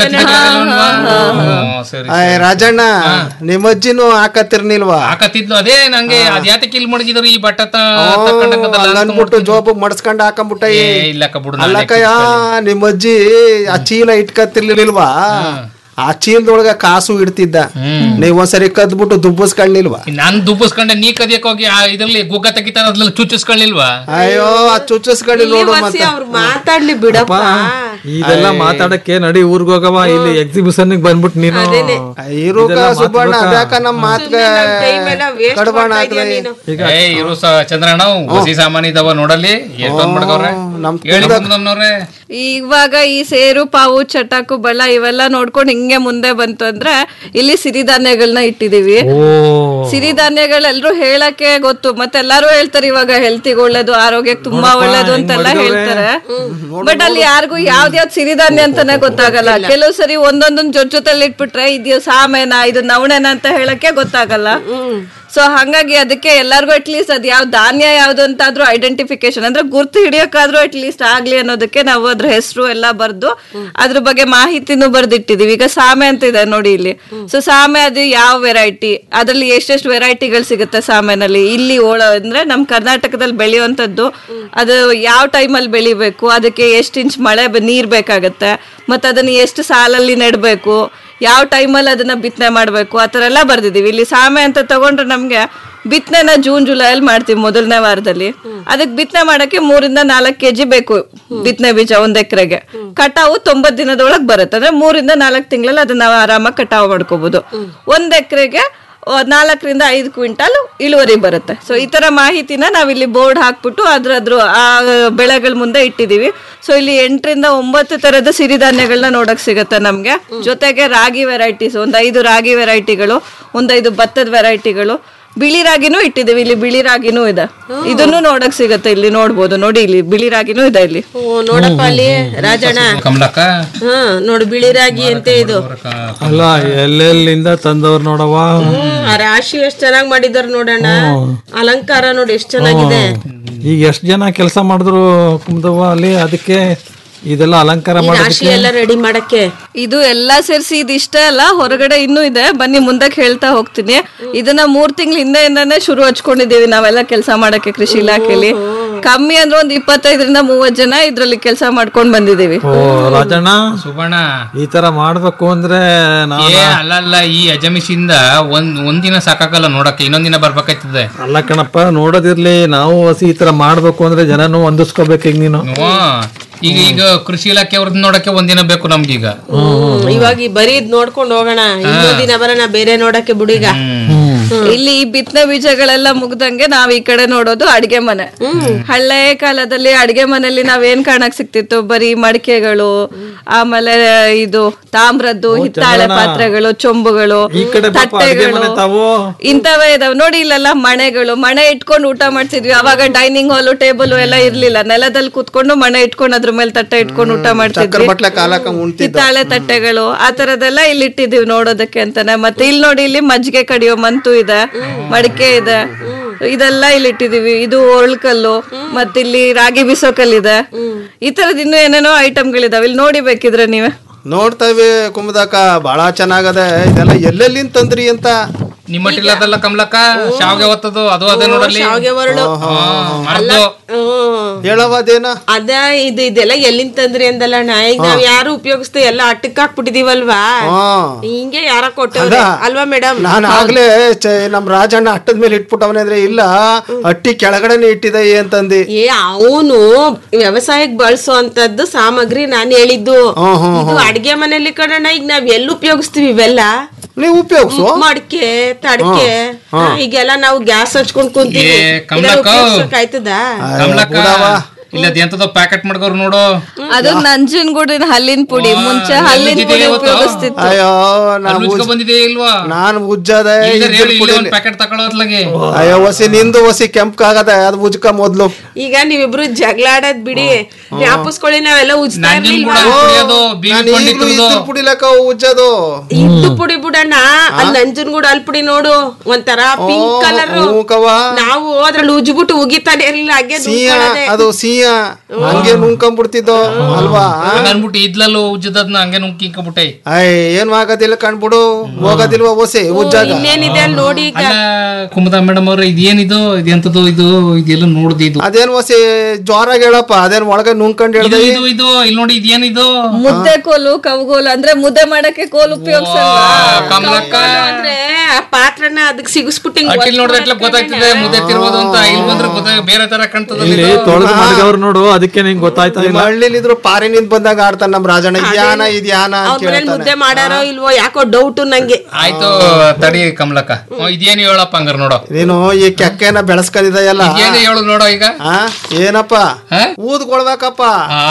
ಸರಿ ಆಯ್ ರಾಜಣ್ಣ ನಿಮ್ಮ ಅಜ್ಜಿನೂ ಹಾಕತ್ತಿರ್ನಿಲ್ವಾ ಹಾಕತ್ತಿದ್ಲು ಅದೇ ನಂಗೆ ಅದ್ ಯಾತಕ್ಕೆ ಇಲ್ಲಿ ಮಡಗಿದ್ರು ಈ ಬಟ್ಟ ತಕೊಂಡಂಗದಲ್ಲ ಅಂತ ಅನ್ಬಿಟ್ಟು ಜೋಬ್ ಮಡ್ಸ್ಕೊಂಡ್ ಹಾಕೊಂಬಿಟ್ಟ ಏ, ಇಲ್ಲಕ್ಕ ಬಿಡು ನಾನೇ ಅಲ್ಲಕ್ಕಯ್ಯ ನಿಮ್ಮ ಅಜ್ಜಿ ಆ ಚೀಲ ಇಟ್ಕತ್ತಿರ್ಲಿಲ್ವಾ ಆ ಚೀಲದೊಳಗ ಕಾಸು ಇಡ್ತಿದ್ದ ನೀವ್ ಒಂದ್ಸರಿ ಕದ್ಬಿಟ್ಟು ದುಬ್ಬಸ್ಕೊಳ್ಳಿಲ್ವಾ ನಾನ್ ದುಬ್ಬಿಸ್ಕೊಂಡೆ ನೀ ಕದಿಯಕ್ ಹೋಗಿ ಆ ಇದ್ರಲ್ಲಿ ಗುಗ್ಗ ತೆಗಿತಾರ ಅದ್ರಲ್ಲಿ ಚುಚ್ಚಿಸ್ಕೊಳ್ಳಿಲ್ವಾ ಅಯ್ಯೋ ಆ ಚುಚ್ಚಸ್ಕೊಳ್ಳಿ ನೋಡು ಮತ್ತೆ ಅವ್ರು ಮಾತಾಡ್ಲಿ ಬಿಡಪ್ಪ ಇದೆಲ್ಲ ಮಾತಾಡಕ್ಕೆ ನಡಿ ಊರ್ಗ್ ಹೋಗವ ಇಲ್ಲಿ ಎಕ್ಸಿಬಿಷನ್ ಬಂದ್ಬಿಟ್ಟು ನೀನು ಇರುಕ ಇದೆಲ್ಲ ಮಾತ್ ಸುಬ್ಬಣ್ಣ ಬೇಕಾ? ಅದ್ಯಾಕ ನಮ್ ಮಾತ್ಗೆ ಟೈಮ್ ಎಲ್ಲ ವೇಸ್ಟ್ ಕಡ್ಬಾಣ ಮಾಡ್ತಾ ಇದೀಯ ಹಾಕ್ದೆ ನೀನು ಏ ಇರು ಸ ಚಂದ್ರಣ್ಣ ಹೊಸಿ ಸಾಮಾನ್ ಇದಾವ ನೋಡಲ್ಲಿ ಎಷ್ಟೊಂದ್ ಮಡ್ಗವ್ರೆ ನಮ್ ಹೇಳಿ ಕುಂದಮ್ನವ್ರೆ ಇವಾಗ ಈ ಸೇರು ಪಾವು ಚಟಾಕು ಬಳ್ಳ ಇವೆಲ್ಲ ನೋಡ್ಕೊಂಡು ಹಿಂಗೆ ಮುಂದೆ ಬಂತು ಅಂದ್ರೆ ಇಲ್ಲಿ ಸಿರಿಧಾನ್ಯಗಳನ್ನ ಇಟ್ಟಿದೀವಿ ಸಿರಿಧಾನ್ಯಗಳೆಲ್ಲರೂ ಹೇಳಕ್ಕೆ ಗೊತ್ತು ಮತ್ತೆ ಎಲ್ಲಾರು ಹೇಳ್ತಾರೆ ಇವಾಗ ಹೆಲ್ತಿಗೆ ಒಳ್ಳೇದು ಆರೋಗ್ಯಕ್ಕೆ ತುಂಬಾ ಒಳ್ಳೇದು ಅಂತೆಲ್ಲ ಹೇಳ್ತಾರೆ ಬಟ್ ಅಲ್ಲಿ ಯಾರಿಗೂ ಯಾವ್ದ್ ಯಾವ್ದ್ ಸಿರಿಧಾನ್ಯ ಅಂತಾನೆ ಗೊತ್ತಾಗಲ್ಲ ಕೆಲವು ಸರಿ ಒಂದೊಂದೊಂದ್ ಜೊತೆ ಜೊತೆಲಿ ಇಟ್ಬಿಟ್ರೆ ಇದು ಸಾಮೇನ ಇದು ನವಣೆನ ಅಂತ ಹೇಳಕ್ಕೆ ಗೊತ್ತಾಗಲ್ಲ ಸೊ ಹಂಗಾಗಿ ಅದಕ್ಕೆ ಎಲ್ಲರಿಗೂ ಅಟ್ಲೀಸ್ಟ್ ಅದ್ ಯಾವ ಧಾನ್ಯ ಯಾವ್ದು ಅಂತಾದ್ರೂ ಐಡೆಂಟಿಫಿಕೇಶನ್ ಅಂದ್ರೆ ಗುರ್ತು ಹಿಡಿಯೋಕ್ಕಾದ್ರೂ ಅಟ್ಲೀಸ್ಟ್ ಆಗ್ಲಿ ಅನ್ನೋದಕ್ಕೆ ನಾವು ಅದ್ರ ಹೆಸರು ಎಲ್ಲ ಬರ್ದು ಅದ್ರ ಬಗ್ಗೆ ಮಾಹಿತಿನೂ ಬರ್ದಿಟ್ಟಿದೀವಿ ಈಗ ಸಾಮೆ ಅಂತ ಇದೆ ನೋಡಿ ಇಲ್ಲಿ ಸೊ ಸಾಮೆ ಅದು ಯಾವ ವೆರೈಟಿ ಅದ್ರಲ್ಲಿ ಎಷ್ಟೆಷ್ಟು ವೆರೈಟಿಗಳು ಸಿಗುತ್ತೆ ಸಾಮೆನಲ್ಲಿ ಇಲ್ಲಿ ಓಳ ಅಂದ್ರೆ ನಮ್ ಕರ್ನಾಟಕದಲ್ಲಿ ಬೆಳೆಯುವಂತದ್ದು ಅದು ಯಾವ ಟೈಮಲ್ಲಿ ಬೆಳಿಬೇಕು ಅದಕ್ಕೆ ಎಷ್ಟು ಇಂಚ್ ಮಳೆ ಬ- ನೀರ್ ಬೇಕಾಗತ್ತೆ ಮತ್ತೆ ಅದನ್ನ ಎಷ್ಟು ಸಾಲಲ್ಲಿ ನೆಡ್ಬೇಕು ಯಾವ ಟೈಮಲ್ಲಿ ಅದನ್ನ ಬಿತ್ತನೆ ಮಾಡಬೇಕು ಆ ಥರ ಎಲ್ಲ ಬರ್ದಿದ್ದೀವಿ ಇಲ್ಲಿ ಸಾಮೆ ಅಂತ ತಗೊಂಡ್ರೆ ನಮಗೆ ಬಿತ್ತನೆನ ಜೂನ್ ಜುಲೈಯಲ್ಲಿ ಮಾಡ್ತೀವಿ ಮೊದಲನೇ ವಾರದಲ್ಲಿ ಅದಕ್ಕೆ ಬಿತ್ತನೆ ಮಾಡಕ್ಕೆ ಮೂರಿಂದ ನಾಲ್ಕು ಕೆಜಿ ಬೇಕು ಬಿತ್ತನೆ ಬೀಜ ಒಂದ್ ಎಕರೆಗೆ ಕಟಾವು ತೊಂಬತ್ ದಿನದೊಳಗೆ ಬರುತ್ತೆ ಅಂದ್ರೆ ಮೂರಿಂದ ನಾಲ್ಕು ತಿಂಗಳಲ್ಲಿ ಅದನ್ನ ನಾವು ಆರಾಮಾಗಿ ಕಟಾವು ಮಾಡ್ಕೋಬಹುದು ಒಂದ್ ಎಕರೆಗೆ ನಾಲ್ಕರಿಂದ ಐದು ಕ್ವಿಂಟಲ್ ಇಳುವರಿ ಬರುತ್ತೆ ಸೊ ಈ ತರ ಮಾಹಿತಿನ ನಾವಿಲ್ಲಿ ಬೋರ್ಡ್ ಹಾಕ್ಬಿಟ್ಟು ಅದ್ರ ಅದ್ರ ಆ ಬೆಳೆಗಳ ಮುಂದೆ ಇಟ್ಟಿದೀವಿ ಸೊ ಇಲ್ಲಿ ಎಂಟರಿಂದ ಒಂಬತ್ತು ತರದ ಸಿರಿಧಾನ್ಯಗಳನ್ನ ನೋಡಕ್ ಸಿಗುತ್ತೆ ನಮ್ಗೆ ಜೊತೆಗೆ ರಾಗಿ ವೆರೈಟೀಸ್ ಒಂದ್ ಐದು ರಾಗಿ ವೆರೈಟಿಗಳು ಒಂದೈದು ಭತ್ತದ ವೆರೈಟಿಗಳು ಬಿಳಿ ರಾಗಿನೂ ಇಟ್ಟಿದ್ದೀವಿ ಇಲ್ಲಿ ಬಿಳಿ ರಾಗಿನೂ ಇದೆ ಇದನ್ನು ನೋಡಕ್ ಸಿಗತ್ತೆ ಇಲ್ಲಿ ನೋಡ್ಬೋದು ನೋಡಿ ಇಲ್ಲಿ ಬಿಳಿ ರಾಗಿನೂ ಇದೆ ಇಲ್ಲಿ ಓ ನೋಡಪ್ಪ ಅಲ್ಲಿ ರಾಜಣ್ಣ ಕಮಲಕ್ಕ ಹಾ ನೋಡು ಬಿಳಿ ರಾಗಿ ಅಂತೆ ಇದು ಅಲ್ಲ ಎಲ್ಲೆಲ್ಲಿಂದ ತಂದವ್ರು ನೋಡವ ಆ ರಾಶಿ ಎಷ್ಟ್ ಚೆನ್ನಾಗ್ ಮಾಡಿದಾರ ನೋಡಣ್ಣ ಅಲಂಕಾರ ನೋಡಿ ಎಷ್ಟ್ ಚೆನ್ನಾಗಿದೆ ಈಗ ಎಷ್ಟು ಜನ ಕೆಲಸ ಮಾಡಿದ್ರು ಕುಮ್ದವ್ವ ಅಲ್ಲಿ ಅದಕ್ಕೆ ಇದೆಲ್ಲ ಅಲಂಕಾರ ಈ ರಾಶಿ ಮಾಡೋದಕ್ಕೆ ಎಲ್ಲ ರೆಡಿ ಮಾಡಕ್ಕೆ ಇದು ಎಲ್ಲಾ ಸೇರಿಸಿ ಇದು ಇಷ್ಟೇ ಅಲ್ಲ ಹೊರಗಡೆ ಇನ್ನೂ ಇದೆ ಬನ್ನಿ ಮುಂದಕ್ಕೆ ಹೇಳ್ತಾ ಹೋಗ್ತೀನಿ ಇದನ್ನ ಮೂರ್ ತಿಂಗಳ ಹಿಂದೆಯಿಂದಾನೇ ಶುರು ಹಚ್ಕೊಂಡಿದೀವಿ ನಾವೆಲ್ಲ ಕೆಲಸ ಮಾಡಕ್ಕೆ ಕೃಷಿ ಇಲಾಖೆಯಲ್ಲಿ ಕಮ್ಮಿ ಅಂದ್ರೆ ಒಂದ್ ಇಪ್ಪತ್ತೈದರಿಂದ ಮೂವತ್ ಜನ ಇದ್ರಲ್ಲಿ ಕೆಲಸ ಮಾಡ್ಕೊಂಡ್ ಬಂದಿದೀವಿ ಓ ರಾಜಣ್ಣ ಸುಬಣ್ಣ ಈ ತರ ಮಾಡ್ಬೇಕು ಅಂದ್ರೆ ನಾವು ಏ ಅಲ್ಲ ಅಲ್ಲ ಈ ಅಜಮಿಷಿಂದ ಒಂದ್ ಒಂದಿನ ಸಾಕಾಗಲ್ಲ ನೋಡಕ್ಕೆ ಇನ್ನೊಂದಿನ ಬರ್ಬೇಕಾಯ್ತದೆ ಅಲ್ಲ ಕಣಪ್ಪ ನೋಡೋದಿರ್ಲಿ ನಾವು ಹಸಿ ಈ ತರ ಮಾಡ್ಬೇಕು ಅಂದ್ರೆ ಜನನು ಹೊಂದಿಸ್ಕೋಬೇಕು ಈಗ ನೀನು ಹ್ಮ್. ಈಗ ಈಗ ಕೃಷಿ ಇಲಾಖೆ ಅವ್ರದ್ದು ನೋಡಕ್ಕೆ ಒಂದಿನ ಬೇಕು ನಮ್ಗೀಗ ಹ್ಮ್, ಇವಾಗ ಈ ಬರೀ ಇದ್ ನೋಡ್ಕೊಂಡ್ ಹೋಗೋಣ ಇನ್ನೊಂದ್ ದಿನ ಬರೋಣ ಬೇರೆ ನೋಡಕ್ಕೆ ಬಿಡೀಗ ಇಲ್ಲಿ ಈ ಬಿತ್ತನೆ ಬೀಜಗಳೆಲ್ಲ ಮುಗ್ದಂಗೆ ನಾವ್ ಈ ಕಡೆ ನೋಡೋದು ಅಡಿಗೆ ಮನೆ ಹಳೆ ಕಾಲದಲ್ಲಿ ಅಡಿಗೆ ಮನೆಯಲ್ಲಿ ನಾವ್ ಏನ್ ಕಾಣಕ್ ಸಿಕ್ತಿತ್ತು ಬರೀ ಮಡಿಕೆಗಳು ಆಮೇಲೆ ಇದು ತಾಮ್ರದ್ದು ಹಿತ್ತಾಳೆ ಪಾತ್ರೆಗಳು ಚೊಂಬುಗಳು ಈ ಕಡೆ ಪಾಪ ಅಡ್ಗೆ ಮನೆ ತಟ್ಟೆಗಳು ತಾವು ಇಂಥವೇ ಇದಾವೆ ನೋಡಿ ಇಲ್ಲೆಲ್ಲ ಮಣೆಗಳು ಮಣೆ ಇಟ್ಕೊಂಡು ಊಟ ಮಾಡ್ತಿದ್ವಿ ಅವಾಗ ಡೈನಿಂಗ್ ಹಾಲು ಟೇಬಲ್ ಎಲ್ಲ ಇರ್ಲಿಲ್ಲ ನೆಲದಲ್ಲಿ ಕೂತ್ಕೊಂಡು ಮಣೆ ಇಟ್ಕೊಂಡು ಅದ್ರ ಮೇಲೆ ತಟ್ಟೆ ಇಟ್ಕೊಂಡು ಊಟ ಚಕ್ಕರ್ ಮಾಡ್ತಿದ್ವಿ ಬಟ್ಲೆ ಕಾಲಕ್ಕ ಉಣ್ತಿದ್ದ ಹಿತ್ತಾಳೆ ತಟ್ಟೆಗಳು ಆ ತರದೆಲ್ಲ ಇಲ್ಲಿ ಇಟ್ಟಿದೀವಿ ನೋಡೋದಕ್ಕೆ ಅಂತಾನೆ ಮತ್ತೆ ಇಲ್ಲಿ ನೋಡಿ ಇಲ್ಲಿ ಮಜ್ಜಿಗೆ ಕಡಿಯೋ ಮಂತು ಇದೆ ಮಡಿಕೆ ಇದೆ ಇದೆಲ್ಲ ಇಲ್ಲಿ ಇಟ್ಟಿದೀವಿ ಇದು ಒಳ್ಕಲ್ಲು ಮತ್ತಿಲ್ಲಿ ರಾಗಿ ಬಿಸೋ ಕಲ್ಲಿದೆ ಈ ತರದ್ ಇನ್ನೂ ಏನೇನೋ ಐಟಮ್ಗಳಿದಾವೆ ಇಲ್ಲಿ ನೋಡಿ ಬೇಕಿದ್ರೆ ನೀವೇ ನೋಡ್ತೇವೆ ಕುಂಬದಕ್ಕ ಬಹಳ ಚೆನ್ನಾಗದೆ ಇದೆಲ್ಲ ಎಲ್ಲೆಲ್ಲಿಂದ ತಂದ್ರಿ ಅಂತ ನಿಮ್ಮಟ್ಟಿಲ್ಲದಲ್ಲ ಕಮಲಕ್ಕ ಶಾವ್ಗೆ ಒತ್ತದು ಅದು ಅದೇ ನೋಡಲ್ಲಿ ಶಾವ್ಗೆ ಒರಳು ಹ್ಮ್, ಮರದ್ದು ಹ್ಮ್ ಹೇಳವದೇನ ಅದ ಇದು ಇದೆಲ್ಲ ಎಲ್ಲಿಂದ ತಂದ್ರಿ ಅಂದಲ್ಲಣ್ಣ ಈಗ ನಾವ್ ಯಾರು ಉಪಯೋಗಿಸ್ತಾ ಎಲ್ಲ ಅಟ್ಟಕ್ ಹಾಕ್ಬಿಟ್ಟಿದೀವಲ್ವಾ ಹಿಂಗೆ ಯಾರ ಕೊಟ್ಟವ್ರೆ ಅಲ್ವಾ ಮೇಡಮ್ ನಾನು ಆಗ್ಲೇ ಚ- ನಮ್ ರಾಜಣ್ಣ ಅಟ್ಟದ ಮೇಲೆ ಇಟ್ಬಿಟ್ಟವನೇ ಅಂದ್ರೆ ಇಲ್ಲ ಅಟ್ಟಿ ಕೆಳಗಡೆನೆ ಇಟ್ಟಿದೆ ಅಂತಂದಿ ಏ ಅವನು ವ್ಯವಸಾಯಕ್ ಬಳಸೋ ಅಂತದ್ದು ಸಾಮಗ್ರಿ ನಾನ್ ಹೇಳಿದ್ದು ಇದು ಅಡ್ಗೆ ಮನೇಲಿ ಕಣಣ್ಣ ಈಗ ನಾವ್ ಎಲ್ಲಿ ಉಪಯೋಗಿಸ್ತೀವಿ ಇವೆಲ್ಲ ನೀವು ಉಪಯೋಗಿಸು ಮಡಿಕೆ ತಡಕೆ ಈಗೆಲ್ಲ ನಾವು ಗ್ಯಾಸ್ ಹಚ್ಕೊಂಡ್ ಕುಂತೀವಿ ಏ, ಕಮಲಕ್ಕ. ಆಯ್ತದ ಕಮಲಕ್ಕ ಇಲ್ಲ ಎಂತದೋ ಪ್ಯಾಕೆಟ್ ಮಾಡ್ಕೋರು ನೋಡು ಅದು ನಂಜನಗೂಡಿನ ಹಲ್ಲಿನ ಪುಡಿ ಮುಂಚೆ ಹಲ್ಲಿನ ಅಲ್ಲಿದ್ದಿದೆ ಪುಡಿ ಇವತ್ತು? ಉಪಯೋಗಿಸ್ತಿತ್ತು ಅಯ್ಯೋ ನಾ ಅಲ್ಲಿ ಉಜ್ಕೊ ಬಂದಿದೆ ಇಲ್ವಾ ನಾನು ಉಜ್ಜದೆ ಇಲ್ದಿದ್ರೆ ಹೇಳು, ಇದ್ರ ಇಲ್ಲೇ ಒಂದ್ ಪುಡಿಲಿ. ಪ್ಯಾಕೆಟ್ ತಗೊಳ್ಳೋದ್ಲಾಗೆ ಅಯ್ಯೋ ಹೊಸಿ ನಿಂದು ಹೊಸಿ ಕೆಂಪ್ಕಾಗದೆ ಅದು ಉಜ್ಕ ಮೊದ್ಲು ಈಗ ನೀವಿಬ್ರು ಜಗಳ ಆಡೋದ್ ಬಿಡಿ ಜ್ಞಾಪಿಸ್ಕೊಳ್ಳಿ ನಾವೆಲ್ಲ ಉಜ್ತಾ ನಂಜನ್ ಇರ್ಲಿಲ್ವಾ ಕೂಡ ಕುಡಿಯೋದು ಬೀವಿ ನಾನು ಈಗ್ಲೂ ಕೊಂಡಿದ್ದು ಇದ್ರ ಪುಡಿಲಕ್ಕ ಉಜ್ಜದು ಇದ್ದು ಪುಡಿ ಬಿಡಣ್ಣ ಅಲ್ಲಿ ನಂಜನಗೂಡು ಅಲ್ಲಿ ಪುಡಿ ನೋಡು ಒಂಥರ ಪಿಂಕ್ ಕಲರ್ ಹ್ಞೂ ಕವ್ವ. ನಾವು ಅದ್ರಲ್ಲಿ ಉಜ್ಬಿಟ್ಟು ಉಗಿತಾನೆ ಇರ್ಲಿಲ್ಲ ಹಾಗೆ ಸಿಹಿಯ ನುಂಗ್ಕೊಳ್ಳೋದೆ. ಅದು ಸಿಹಿಯ ಹಂಗೆ ನುಂಕೊಂಡ್ಬಿಡ್ತಿದ್ದೋ ಅಲ್ವಾ ಅನ್ಬಿಟ್ಟು ಇದ್ಲಲ್ಲೂ ಉಜ್ಜದದ್ನ ಹಂಗೆ ನುಂಕಿಂಕಬಿಟ್ಟೆ ಅಯ್ಯ ಏನು ಆಗೋದಿಲ್ಲ ಕಣ್ಬಿಡು ಹೋಗೋದಿಲ್ವಾ ಹೊಸಿ ಉಜ್ಜಾಗ ಇನ್ನೇನಿದೆ ಅಲ್ಲಿ ನೋಡಿ ಈಗ ಅಲ್ಲ ಕುಮುದ ಮೇಡಮ್ ಅವ್ರೆ ಇದೇನಿದು ಇದೆಂತದು ಇದು ಇದೆಲ್ಲ ನೋಡ್ದು ಇದು ಅದೇನ್ ಹೊಸಿ ಜ್ವರಾಗ ಹೇಳಪ್ಪ ಅದೇನ್ ಒಳಗೆ ನುಂಕೊಂಡ್ ಇದು ಹೇಳ್ದೆ ಇದು ಇದು ಇಲ್ಲಿ ನೋಡಿ ಇದೇನಿದು ಮುದ್ದೆ ಕೋಲು ಕವ್ಗೋಲು ಅಂದ್ರೆ ಮುದ್ದೆ ಮಾಡಕ್ಕೆ ಕೋಲು ಉಪಯೋಗಿಸಲ್ವಾ ಕಮಲಕ್ಕ ಅಂದ್ರೆ ಆ ಪಾತ್ರನ ಅದಕ್ಕೆ ಸಿಗಿಸ್ಬಿಟ್ಟು ಹಿಂಗ್ ಅಟ್ಟಿಲ್ ನೋಡಿದ್ರೆ ಗೊತ್ತಾಗ್ತದೆ ಮುದ್ದೆ ತಿರ್ಬೋದು ಅಂತ ಇಲ್ಲಿ ಬಂದ್ರೆ ಗೊತ್ತಾಗ ಬೇರೆ ತರ ಕಾಣ್ತದ ಇಲ್ಲಿ ತೊಳೆದು ಮಾಡಿದವ್ರು ನೋಡು ಅದಕ್ಕೆ ನಿಂಗೆ ಗೊತ್ತಾಯ್ತಾ ಇಲ್ಲ ಹಳ್ಳಿಲಿದ್ರು ಪಾರಿನಿಂದ ಬಂದಾಗ ಆಡ್ತಾನ ನಮ್ ರಾಜಣ್ಣ ಇದ್ಯಾನ ಇದ್ಯಾನ ಅವ್ರ ಅಂತ ಮನೇಲಿ ಕೇಳ್ತಾನೆ ಮುದ್ದೆ ಮಾಡಾರೋ ಇಲ್ವೋ ಯಾಕೋ ಡೌಟ್ ನಂಗೆ ಆಯ್ತು ತಡಿ ಕಮಲಕ್ಕ ಹ್ಮ್, ಇದೇನು ಹೇಳಪ್ಪ ಹಂಗಾರ ನೋಡು ನೀನು ಈ ಕೆಕ್ಕೆನ ಬೆಳೆಸ್ಕೊಂಡಿದೆಯಲ್ಲ ಇದೇನು ಹೇಳು ನೋಡು ಈಗ ಆ ಏನಪ್ಪ ಹಾ? ಊದ್ಕೊಳ್ಬೇಕಪ್ಪ ಆ,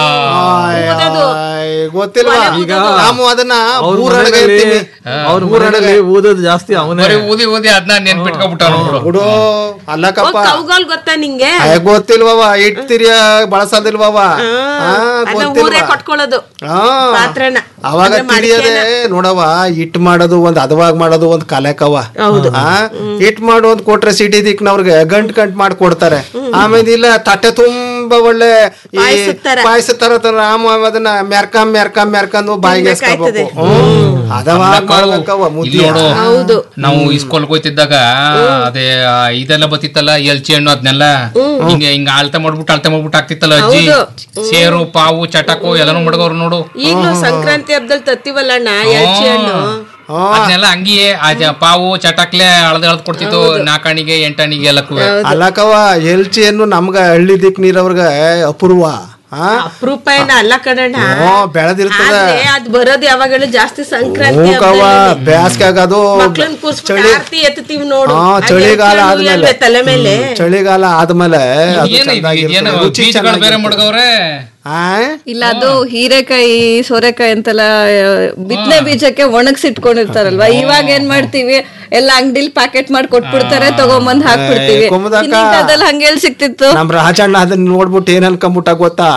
ಆಯ್, ಗೊತ್ತಿಲ್ವಾ ಈಗ ನಾವು ಅದನ್ನ ಅವ್ರ ಊರೊಳಗೆ ಮನೆಯಲ್ಲಿ ಇರ್ತೀವಿ ಅವ್ರ ಮನೆಯಲ್ಲಿ ಊದೋದು ಜಾಸ್ತಿ ಅವನೇ ಬರೀ ಊದಿ ಊದಿ ಅದನ್ನ ನೆನ್ಪಿಟ್ಕೊಬಿಟ್ಟ ನೋಡು ಬಿಡು ಅಲ್ಲಕಪ್ಪ ಕೌಗಾಲ್ ಗೊತ್ತಾ ನಿಂಗೆ ಅಯ್ಯ, ಗೊತ್ತಿಲ್ವವ ಇಟ್ತಿರಿಯ ಬಳಸೋದಿಲ್ವವ ಆ, ಅದ ಊರೇ ಗೊತ್ತಿಲ್ವಾ ಕೊಟ್ಕೊಳ್ಳೋದು ಆ. ಪಾತ್ರನ ಅವಾಗ ಅಂದ್ರೆ ತಿಳಿಯದೆ ನೋಡವ ಇಟ್ ಮಾಡೋದು ಒಂದ್ ಹದವಾಗ್ ಮಾಡೋದು ಒಂದ್ ಕಲೆಕವ ಆ ಇಟ್ ಮಾಡು ಒಂದ್ ಕೊಟ್ರೆ ಸಿಟಿ ದಿಕ್ನವ್ರಿಗೆ ಗಂಟ್ ಗಂಟ್ ಮಾಡಿ ಕೊಡ್ತಾರೆ ಆಮೇಲೆ ಇಲ್ಲ ತಟ್ಟೆ ತುಂಬ ತುಂಬಾ ಒಳ್ಳೆ ಈ ಪಾಯ್ಸದ್ ತರ. ಪಾಯಸ ತರ ತರ ರಾಮ ಅದನ್ನ ಮೆರ್ಕಂ ಮೆರ್ಕಂ ಮೆರ್ಕಂದು ಬಾಯಿಗೆ ತಿನ್ಬೇಕಾಯ್ತದೆ. ಎಸ್ಕೋಬೇಕು ಅದವ ಮಾಡ್ಬೇಕವ ಇಲ್ಲಿ ಮುದ್ದೆ ನೋಡು ಹೌದು ನಾವು ಇಸ್ಕೊಲ್ಗೆ ಹೋಯ್ತಿದ್ದಾಗ ಅದೇ ಆ, ಇದೆಲ್ಲ ಬತ್ತಿತ್ತಲ್ಲ ಎಲ್ಚಿ ಹಣ್ಣು ಅದನ್ನೆಲ್ಲ ಹಿಂಗೆ ಹಿಂಗ ಅಳ್ತೆ ಮಾಡ್ಬಿಟ್ಟು ಅಳ್ತೆ ಮಾಡ್ಬಿಟ್ಟು ಆಗ್ತಿತ್ತಲ್ಲ ಅಜ್ಜಿ ಸೇರು ಪಾವು ಚಟಕು ಎಲ್ಲಾನು ಮಡ್ಗವ್ರು ನೋಡು ಈಗ್ಲೂ ಸಂಕ್ರಾಂತಿ ಹಬ್ಬದಲ್ಲಿ ತತ್ತಿವಲ್ಲಣ್ಣ ಎಲ್ಚಿ ಹಣ್ಣು ಅದನ್ನೆಲ್ಲ ಹಂಗಿಯೇ ಆ ಜ- ಪಾವು ಚಟಕ್ಲೆ ಅಳ್ದು ಅಳ್ದು ಕೊಡ್ತಿತ್ತು ನಾಲ್ಕಣಿಗೆ ಎಂಟಣಿಗೆ ಎಲ್ಲಕ್ಕೂ ಅಲ್ಲಕವ ಎಲ್ಚಿಯನ್ನು ನಮ್ಗ ಹಳ್ಳಿ ದಿಕ್ ನೀರವ್ರಗ ಅಪೂರ್ವ ಆ ಅಪರೂಪ ಏನ ಅಲ್ಲ ಕಣಣ್ಣ ಹ್ಞೂ, ಬೆಳೆದಿರ್ತದ ಆದ್ರೆ ಅದ್ ಬರೋದು ಯಾವಾಗಲೂ ಜಾಸ್ತಿ ಸಂಕ್ರಾಂತಿ ಮೂಕವ ಬ್ಯಾಸ್ಗ್ಯಾಗ ಅದು ಮಕ್ಳನ್ ಕೂರ್ಸ್ಬಿಟ್ಟು ಚಳಿ ಆರ್ತಿ ಎತ್ತುತ್ತೀವಿ ನೋಡು ಹಾ ಆ ಚಳಿಗಾಲ ಎಲ್ಚಿ ಹಣ್ಣು ಆದ್ಮೇಲೆ ಅಲ್ವೇ ತಲೆ ಮೇಲೆ ಹ್ಮ್, ಚಳಿಗಾಲ ಆದ್ಮೇಲೆ ಅದು ಏನು ಚೆಂದಾಗಿರ್ತದೆ. ಏನು ರುಚಿ ಬೀಜಗಳು ಬೇರೆ ಚೆನ್ನಾಗಿರ್ತದೆ. ಮಡ್ಗವ್ರೆ ಆ? ಇಲ್ಲ ಅದು ಹೀರೆಕಾಯಿ ಸೋರೆಕಾಯಿ ಅಂತೆಲ್ಲ ಬಿತ್ತನೆ ಬೀಜಕ್ಕೆ ಒಣಗ್ಸಿಟ್ಕೊಂಡಿರ್ತಾರಲ್ವಾ ಇವಾಗ ಏನ್ ಮಾಡ್ತೀವಿ ಎಲ್ಲ ಅಂಗಡಿಲಿ ಪ್ಯಾಕೆಟ್ ಮಾಡಿ ಕೊಟ್ಬಿಡ್ತಾರೆ ತಗೊಂಬಂದ್ ಹಾಕ್ಬಿಡ್ತೀವಿ ಏ, ಕುಮುದಕ್ಕ. ಹಿಂದಿನ್ ಕಾಲದಲ್ಲಿ ಹಂಗೆ ಎಲ್ ಸಿಕ್ತಿತ್ತು ನಮ್ ರಾಜಣ್ಣ ಅದನ್ನ ನೋಡ್ಬಿಟ್ಟು ಏನ್ ಅನ್ಕೊಂಬಿಟ್ಟ ಗೊತ್ತಾ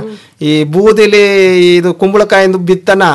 ಈ ಬೂದಿಲಿ ಇದು ಕುಂಬಳಕಾಯಿಂದ ಬಿತ್ತನ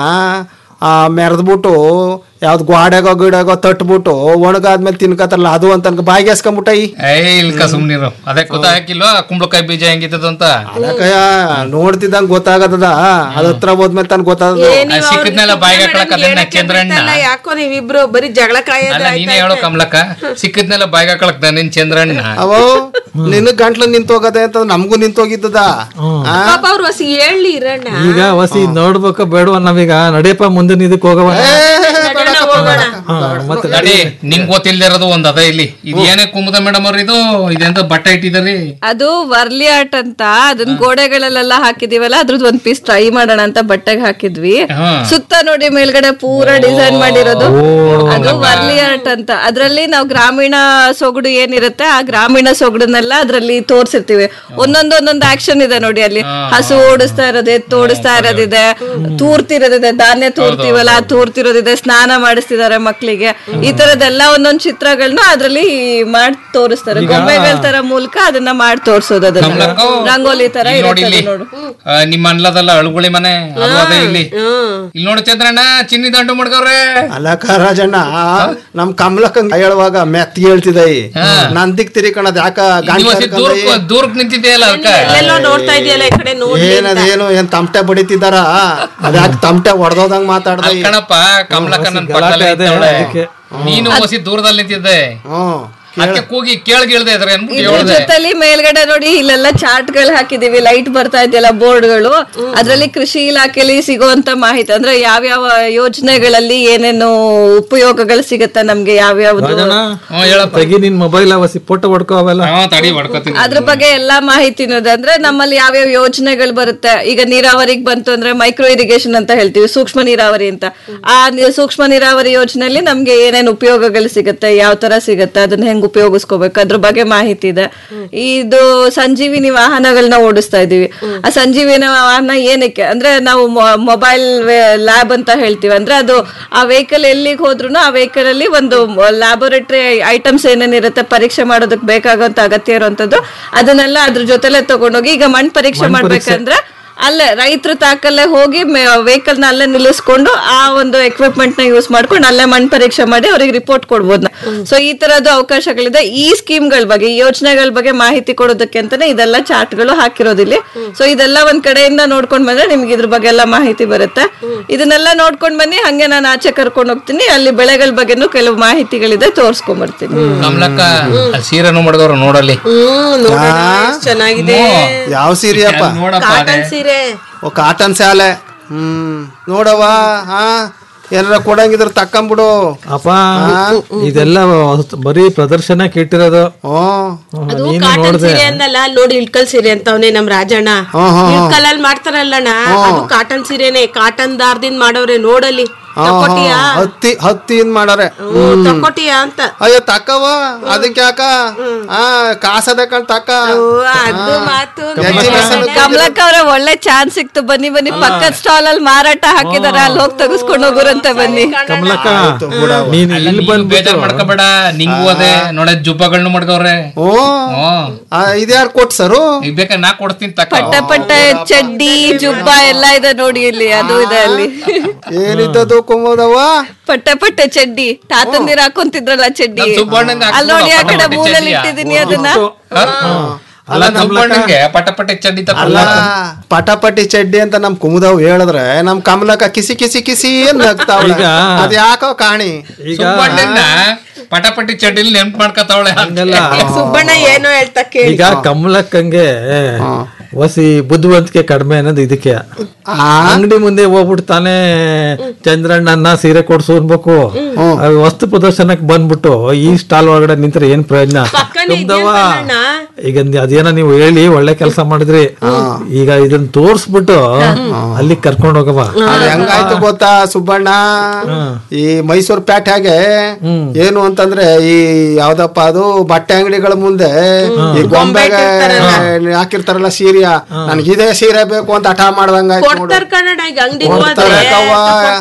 ಆ ಮೆರೆದ್ಬಿಟ್ಟು ಯಾವ್ದು ಗ್ವಾಡೆಗೋ ಗಿಡಗೋ ತಟ್ಬಿಟ್ಟು ಒಣಗಾದ್ಮೇಲೆ ತಿನ್ಕತಾರಲ್ಲ ಅದು ಅಂತ ಅನ್ಕ ಬಾಯಿಗೆ ಎಸ್ಕೊಂಬಿಟ್ಟ ಈ ಏ ಇಲ್ಕ ಸುಮ್ನಿರು ಅದೇ ಗೊತ್ತಾಗಿಲ್ವಾ ಕುಂಬಳಕಾಯಿ ಬೀಜ ಹೆಂಗಿತ್ತದ ಅಂತ ಅದಕ್ಕಯ್ಯ ನೋಡ್ತಿದ್ದಂಗ ಗೊತ್ತಾಗತದ ಅದ ಹತ್ರ ಹೋದ್ಮೇಲೆ ತನ್ ಗೊತ್ತಾಗದ ಏ, ನೀವ್ ಆ ಸಿಕ್ಕಿದ್ನೆಲ್ಲ ಅವ್ರಿಗೆ ಬಾಯಿಗೆ ಸುಮ್ನೆ ಹಾಕೊಳಕ್ ಅದನ್ನ ಹೇಳಕ್ಕೆ ಚಂದ್ರಣ್ಣ. ಬಿಡ್ತಲ್ಲ, ಯಾಕೋ ನೀವಿಬ್ರು ಬರೀ ಜಗಳ ಕಾಯೋದು ಅಲ್ಲ ನೀನೇ ಹೇಳೋ ಕಮಲಕ್ಕ ಸಿಕ್ಕಿದ್ನೆಲ್ಲ ಬಾಯಿಗೆ ಹಾಕೊಳಕ್ ನಿನ್ ಚಂದ್ರಣ್ಣ ಅವೋ ನಿನ್ನ ಗಂಟ್ಲು ನಿಂತೋಗದೆ ಅಂತ ನಮಗೂ ನಿಂತೋಗಿದ್ದದ ಆ? ಪಾಪ ಅವ್ರು ಹೊಸಿ ಹೇಳಿ ಇರಣ್ಣ ಈಗ ವಸಿ ನೋಡ್ಬೇಕ ಬೇಡವ ನಾವೀಗ ನಡೆಯಪ್ಪ ಮುಂದಿನ ಇದಕ್ಕೆ ಹೋಗವ ನಡ್ಯೋಣ, ಹೋಗೋಣ ಹಾ, ಮತ್ತೆ ನಡಿ ನಿಂಗ್ ಗೊತ್ತಿಲ್ದೇ ಇರೋದು ಒಂದ್ ಅದ ಇಲ್ಲಿ ಇದು ಏನೇ ಕುಮುದ ಮೇಡಮ್ ಅವ್ರ ಇದು ಇದೆಂತ ಬಟ್ಟೆ ಇಟ್ಟಿದಾರಿ ಅದು ವರ್ಲಿ ಆರ್ಟ್ ಅಂತ ಅದನ್ನ ಗೋಡೆಗಳಲ್ಲೆಲ್ಲ ಹಾಕಿದೀವಲ್ಲ ಅದ್ರದ್ದು ಒಂದ್ ಪೀಸ್ ಟ್ರೈ ಮಾಡೋಣ ಅಂತ ಬಟ್ಟೆಗೆ ಹಾಕಿದ್ವಿ ಹಾ. ಸುತ್ತ ನೋಡಿ ಮೇಲ್ಗಡೆ ಪೂರ ಡಿಸೈನ್ ಮಾಡಿರೋದು ಅದು ವರ್ಲಿ ಆರ್ಟ್ ಅಂತ ಅದ್ರಲ್ಲಿ ನಾವು ಗ್ರಾಮೀಣ ಸೊಗಡು ಏನಿರುತ್ತೆ ಆ ಗ್ರಾಮೀಣ ಸೊಗಡನ್ನೆಲ್ಲ ಅದ್ರಲ್ಲಿ ತೋರ್ಸಿರ್ತೀವಿ ಒಂದೊಂದು ಒಂದೊಂದು ಆಕ್ಷನ್ ಇದೆ ನೋಡಿ ಅಲ್ಲಿ ಹಸು ಓಡಿಸ್ತಾ ಇರೋದು ಎತ್ತು ಓಡಿಸ್ತಾ ಇರೋದಿದೆ ತೂರ್ತಿರೋದಿದೆ ಧಾನ್ಯ ತೂರ್ತೀವಲ್ಲ ಆ ತೂರ್ತಿರೋದಿದೆ ಸ್ನಾನ ಮಾಡಿಸ್ತಿದ್ದಾರೆ ಮಕ್ಳಿಗೆ ಈ ತರದೆಲ್ಲ ಒಂದೊಂದ್ ಚಿತ್ರಗಳನ್ನ ಅದ್ರಲ್ಲಿ ಮಾಡಿ ತೋರಿಸ್ತಾರೆ ಗೊಂಬೆಗಳ ತರ ಮೂಲಕ ಅದನ್ನ ಮಾಡಿ ತೋರ್ಸೋದು ಅದನ್ನ ಕಮಲಕ್ಕ ರಂಗೋಲಿ ತರ ಇಲ್ಲಿ ನೋಡಿ ಇರುತ್ತೆ ಇಲ್ಲಿ ಅದು ನೋಡು ಆ, ನಿಮ್ಮ ಅನ್ಲದಲ್ಲ ಅಳುಗುಳಿ ಮನೆ ಅದು ಅದೇ ಇಲ್ಲಿ ಇಲ್ಲಿ ನೋಡು ಚಂದ್ರಣ್ಣ ಚಿನ್ನಿ ದಂಡು ಮಡ್ಗವ್ರೆ ಅಲ್ಲಕ್ಕ ರಾಜಣ್ಣ ನಮ್ ಕಮಲಕ್ಕಂಗ್ ಹೇಳುವಾಗ ಮೆತ್ ಹೇಳ್ತಿದ್ದ ನಂದಿಕ್ ತಿರಿ ಕಣದ್ ಯಾಕ ನೀವು ಹೊಸಿ ದೂರ ದೂರಕ್ ನಿಂತಿದ್ದೆಯಲ್ಲ ಅದಕ್ಕ ಎಲ್ಲೆಲ್ಲೋ ನೋಡ್ತಾ ಇದೆಯಲ್ಲ ಈ ಕಡೆ ನೋಡಿ ಏನದೇನು ಏನ್ ತಮಟೆ ಬಡಿತಿದಾರ ಅದ್ಯಾಕ ತಮಟೆ ಹೊಡೆದೋದಂಗ್ ಮಾತಾಡ್ದ ಅಲ್ಲಿ ಕಣಪ್ಪ ಕಮಲಕ್ಕ ನನ್ ಗಲಾಟೆ ಪಕ್ಕದಲ್ಲೇ ಅದೇ, ಇದ್ದವಳೆ. ಅದಕ್ಕೆ. ನೀನು ಹೊಸಿ ದೂರದಲ್ಲಿ ನಿಂತಿದ್ದೆ ಹ್ಮ್ ಅದಕ್ಕೆ ಕೂಗಿ ಕೇಳ್ಗಿಳ್ದೆ ಇದ್ರೆ ಅನ್ಬಿಟ್ಟು ಇದ್ರ ಹೇಳ್ದೆ ಜೊತೆಲಿ ಮೇಲ್ಗಡೆ ನೋಡಿ ಇಲ್ಲೆಲ್ಲ ಚಾರ್ಟ್ ಗಳು ಹಾಕಿದೀವಿ ಲೈಟ್ ಬರ್ತಾ ಇದೆಯಲ್ಲ ಬೋರ್ಡ್ಗಳು ಅದ್ರಲ್ಲಿ ಕೃಷಿ ಇಲಾಖೆಲಿ ಸಿಗುವಂತ ಮಾಹಿತಿ ಅಂದ್ರೆ ಯಾವ್ಯಾವ ಯೋಜನೆಗಳಲ್ಲಿ ಏನೇನು ಉಪಯೋಗಗಳು ಸಿಗತ್ತೆ ನಮ್ಗೆ ಯಾವ್ಯಾವ್ದು ರಾಜಣ್ಣ ಹ್ಮ್ ಹೇಳಪ್ಪ ತೆಗಿ ನಿನ್ ಮೊಬೈಲ್ ಅವಸಿ ಫೋಟೋ ಹೊಡ್ಕೋ ಅವೆಲ್ಲ ಹಾ ತಡಿ ಹೊಡ್ಕೊತೀನಿ ಅದ್ರ ಬಗ್ಗೆ ಎಲ್ಲಾ ಮಾಹಿತಿನೂ ಇದೆ ಅಂದ್ರೆ ನಮ್ಮಲ್ಲಿ ಯಾವ್ಯಾವ ಯೋಜನೆಗಳು ಬರುತ್ತೆ ಈಗ ನೀರಾವರಿಗೆ ಬಂತು ಅಂದ್ರೆ ಮೈಕ್ರೋ ಇರಿಗೇಷನ್ ಅಂತ ಹೇಳ್ತೀವಿ ಸೂಕ್ಷ್ಮ ನೀರಾವರಿ ಅಂತ ಆ ನಿ- ಸೂಕ್ಷ್ಮ ನೀರಾವರಿ ಯೋಜನೆಯಲ್ಲಿ ನಮ್ಗೆ ಏನೇನ್ ಉಪಯೋಗಗಳು ಸಿಗುತ್ತೆ ಯಾವ ತರ ಸಿಗುತ್ತೆ ಅದನ್ನ ಹೆಂಗ್ ಉಪಯೋಗಿಸ್ಕೋಬೇಕು ಅದ್ರ ಬಗ್ಗೆ ಮಾಹಿತಿ ಇದೆ ಇದು ಸಂಜೀವಿನಿ ವಾಹನಗಳನ್ನ ಓಡಿಸ್ತಾ ಇದೀವಿ ಆ ಸಂಜೀವಿನಿ ವಾಹನ ಏನಕ್ಕೆ ಅಂದ್ರೆ ನಾವು ಮೊಬೈಲ್ ಲ್ಯಾಬ್ ಅಂತ ಹೇಳ್ತೀವಿ ಅಂದ್ರೆ ಅದು ಆ ವೆಹಿಕಲ್ ಎಲ್ಲಿಗೆ ಹೋದ್ರು ಆ ವೆಹಿಕಲ್ ಅಲ್ಲಿ ಒಂದು ಲ್ಯಾಬೊರೇಟರಿ ಐಟಮ್ಸ್ ಏನೇನಿರುತ್ತೆ ಪರೀಕ್ಷೆ ಮಾಡೋದಕ್ಕೆ ಬೇಕಾಗುವಂತ ಅಗತ್ಯ ಇರುವಂತದ್ದು ಅದನ್ನೆಲ್ಲ ಅದ್ರ ಜೊತೆಲೆ ತಗೊಂಡೋಗಿ ಈಗ ಮಣ್ಣು ಪರೀಕ್ಷೆ ಮಾಡ್ಬೇಕಂದ್ರೆ ಅಲ್ಲೇ ರೈತರ ತಾಕಲ್ಲೇ ಹೋಗಿ ವೆಹಿಕಲ್ ನ ಅಲ್ಲೇ ನಿಲ್ಲಿಸ್ಕೊಂಡು ಆ ಒಂದು ಎಕ್ವಿಪ್ಮೆಂಟ್ ನ ಯೂಸ್ ಮಾಡ್ಕೊಂಡು ಅಲ್ಲೇ ಮಣ್ಣು ಪರೀಕ್ಷೆ ಮಾಡಿ ಅವ್ರಿಗೆ ರಿಪೋರ್ಟ್ ಕೊಡ್ಬೋದು ಸೊ ಈ ತರದ್ದು ಅವಕಾಶಗಳಿದೆ ಈ ಸ್ಕೀಮ್ಗಳ ಬಗ್ಗೆ ಈ ಯೋಜನೆಗಳ ಬಗ್ಗೆ ಮಾಹಿತಿ ಕೊಡೋದಕ್ಕೆ ಅಂತಾನೆ ಇದೆಲ್ಲ ಚಾರ್ಟ್ಗಳು ಹಾಕಿರೋದಿಲ್ಲಿ ಸೊ ಇದೆಲ್ಲ ಒಂದ್ ಕಡೆಯಿಂದ ನೋಡ್ಕೊಂಡ್ ಬಂದ್ರೆ ನಿಮ್ಗೆ ಇದ್ರ ಬಗ್ಗೆ ಎಲ್ಲ ಮಾಹಿತಿ ಬರುತ್ತೆ ಇದನ್ನೆಲ್ಲ ನೋಡ್ಕೊಂಡ್ ಬನ್ನಿ ಹಂಗೆ ನಾನು ಆಚೆ ಕರ್ಕೊಂಡು ಹೋಗ್ತೀನಿ ಅಲ್ಲಿ ಬೆಳೆಗಳ ಬಗ್ಗೆನೂ ಕೆಲವು ಮಾಹಿತಿಗಳಿದೆ ತೋರ್ಸ್ಕೊಂಡ್ ಬರ್ತೀನಿ ಕಮಲಕ್ಕ ಅಲ್ಲಿ ಸೀರೆನು ಮಡ್ಗವ್ರು ನೋಡಲ್ಲಿ ಹ್ಮ್ ನೋಡೋಣ ಎಷ್ಟ್ ಚೆನ್ನಾಗಿದೆ ಯಾವ ಸೀರೆಯಪ್ಪ ನೋಡಪ್ಪ ಕಾಟನ್ ಸೀರೆ ಓ ಕಾಟನ್ ಸ್ಯಾಲೆ ಹ್ಮ್ ನೋಡವ್ವ ಹಾ ಏನಾರ ಕೊಡಂಗಿದ್ರ ತಕ್ಕಂಬಿಡು ಅಪ್ಪ ಇದೆಲ್ಲ ಬರೀ ಪ್ರದರ್ಶನಕ್ಕೆ ಇಟ್ಟಿರೋದು ಓ ಅದು ನೀನು ಕಾಟನ್ ನೋಡ್ದೆ ಸೀರೆ ಅಂದಲ್ಲ ಅಲ್ಲಿ ನೋಡಿ ಇಳ್ಕಲ್ ಸೀರೆ ಅಂತವನೇ ನಮ್ ರಾಜಣ್ಣ ಇಳ್ಕಲ್ ಅಲ್ಲಿ ಮಾಡ್ತಾರಲ್ಲಣ್ಣ ಅದು ಕಾಟನ್ ಸೀರೆನೆ ಕಾಟನ್ ದಾರದಿಂದ ಮಾಡವ್ರೆ ನೋಡಲ್ಲಿ ತಕೊಟಿಯಾ ಹತ್ತಿ ಹತ್ತಿಯಿಂದ ಮಾಡಾರೆ ಹ್ಮ್, ತಕೊಟಿಯಾ ಅಂತ ಅಯ್ಯೋ ತಕ್ಕವ ಅದಕ್ಕೆ ಯಾಕ ಆ ಕಾಸದ ಕಣ್ ತಕ್ಕ ಓ, ಅದು ಮಾತು ಹೆಚ್ಚಿನ ಹೆಸರು ಕಮಲಕ್ಕ ಅವ್ರ ಒಳ್ಳೆ ಚಾನ್ಸ್ ಸಿಕ್ತು ಬನ್ನಿ ಬನ್ನಿ ಪಕ್ಕದ ಸ್ಟಾಲ್ ಅಲ್ಲಿ ಮಾರಾಟ ಹಾಕಿದಾರೆ ಅಲ್ಲಿ ಹೋಗಿ ತೆಗೆಸ್ಕೊಂಡು ಹೋಗುರಂತೆ ಬನ್ನಿ ಕಮಲಕ್ಕ ನೀನು ಅಲ್ಲ, ಇಲ್ಲಿ ನೀನು ಬಂದ್ಬಿಟ್ಟು ಬೇಜಾರ್ ಮಾಡ್ಕೋಬೇಡ ನಿಂಗೂ ಅದೇ ನೋಡ ಜುಬ್ಬಗಳನ್ನ ಮಡ್ಗವ್ರೆ ಓ ಹ್ಮ್ ಆ, ಇದ್ಯಾರು ಕೊಟ್ ಸರು ಈಗ ಬೇಕಾ ನಾ ಕೊಡ್ತೀನಿ ತಕ್ಕ ಪಟ್ಟ ಪಟ್ಟ ಚಡ್ಡಿ ಜುಬ್ಬ ಎಲ್ಲ ಇದೆ ನೋಡಿ ಇಲ್ಲಿ ಅದು ಇದೆ ಅಲ್ಲಿ ಏನಿದ್ದದು ಕುಮೋದವ್ವ ಪಟ್ಟ ಪಟ್ಟ ಚಡ್ಡಿ ತಾತಂದಿರ್ ಹಾಕೊಂತಿದ್ರಲ್ಲ ಚಡ್ಡಿ ನಮ್ ಸುಬ್ಬಣ್ಣಂಗ್ ಅಲ್ಲಿ ನೋಡಿ ಆ ಕಡೆ ಹಾಕ್ಸ್ಬಿಡು, ಮೂಲೆಯಲ್ಲಿ ಚಡ್ಡಿಯ. ಇಟ್ಟಿದೀನಿ ಅದನ್ನ ಅಲ್ಲ ನಂಗೆ ಪಟಪಟೆ ಚಡ್ಡಿ ಅಲ್ಲ ತಪ್ಪ ಪಟಾಪಟಿ ಚಡ್ಡಿ ಅಂತ ನಮ್ ಕುಮುದವ್ ಹೇಳಿದ್ರೆ ನಮ್ ಕಮಲಕ್ಕ ಕಿಸಿ ಕಿಸಿ ಕಿಸಿ ನಗ್ತಾವಳ ಈಗ- ಅದ್ ಯಾಕೋ ಕಾಣಿ ಈಗ ಸುಬ್ಬಣ್ಣನ್ನ ಪಟಪಟಿ ಚಡ್ಡಿಲಿ ನೆನ್ಪ್ ಮಾಡ್ಕೊತಾವಳೆ ಹಂಗಲ್ಲ ಸುಬ್ಬಣ್ಣ ಏನೋ ಹೇಳ್ತಾ ಕೇಳಿ ಈಗ ಕಮಲಕ್ಕಂಗೆ ವಸಿ ಬುದ್ಧಿವಂತಿಕೆ ಕಡಿಮೆ ಅನ್ನೋದು ಇದಕ್ಕೆ ಅಂಗಡಿ ಮುಂದೆ ಹೋಗ್ಬಿಟ್ಟು ತಾನೇ ಚಂದ್ರಣ್ಣನ ಸೀರೆ ಕೊಡ್ಸು ಅನ್ಬೇಕು ಆ ವಸ್ತು ಪ್ರದರ್ಶನಕ್ಕೆ ಬಂದ್ಬಿಟ್ಟು ಈ ಸ್ಟಾಲ್ ಒಳಗಡೆ ನಿಂತ್ರೆ ಏನ್ ಪ್ರಯೋಜನ ತುಂಬ್ದವ್ವ, ಈಗ ನಿ- ಅದೇನೋ ನೀವು ಹೇಳಿ ಒಳ್ಳೆ ಕೆಲಸ ಮಾಡಿದ್ರಿ ಈಗ ಇದನ್ನ ತೋರ್ಸ್ಬಿಟ್ಟು ಅಲ್ಲಿ ಕರ್ಕೊಂಡು ಹೋಗವ ಅದ್ ಹೆಂಗಾಯ್ತು ಗೊತ್ತಾ ಸುಬ್ಬಣ್ಣ ಈ ಮೈಸೂರು ಪೇಟೆಗೆ ಏನು ಅಂತಂದ್ರೆ ಈ ಯಾವ್ದಪ್ಪ ಅದು ಬಟ್ಟೆ ಅಂಗಡಿಗಳ ಮುಂದೆ ಈ ಗೊಂಬೆಗೆ ಹಾಕಿರ್ತಾರಲ್ಲ ಸೀರೆಯ ನನ್ಗೆ ಇದೇ ಸೀರೆ ಬೇಕು ಅಂತ ಹಠ ಮಾಡ್ದಂಗ ಕೊಡ್ತಾರ ಕನ್ನಡ ಈಗ ಅಂಗಡಿ ಕೊಡ್ತಾರೆ ಕವ್ವ.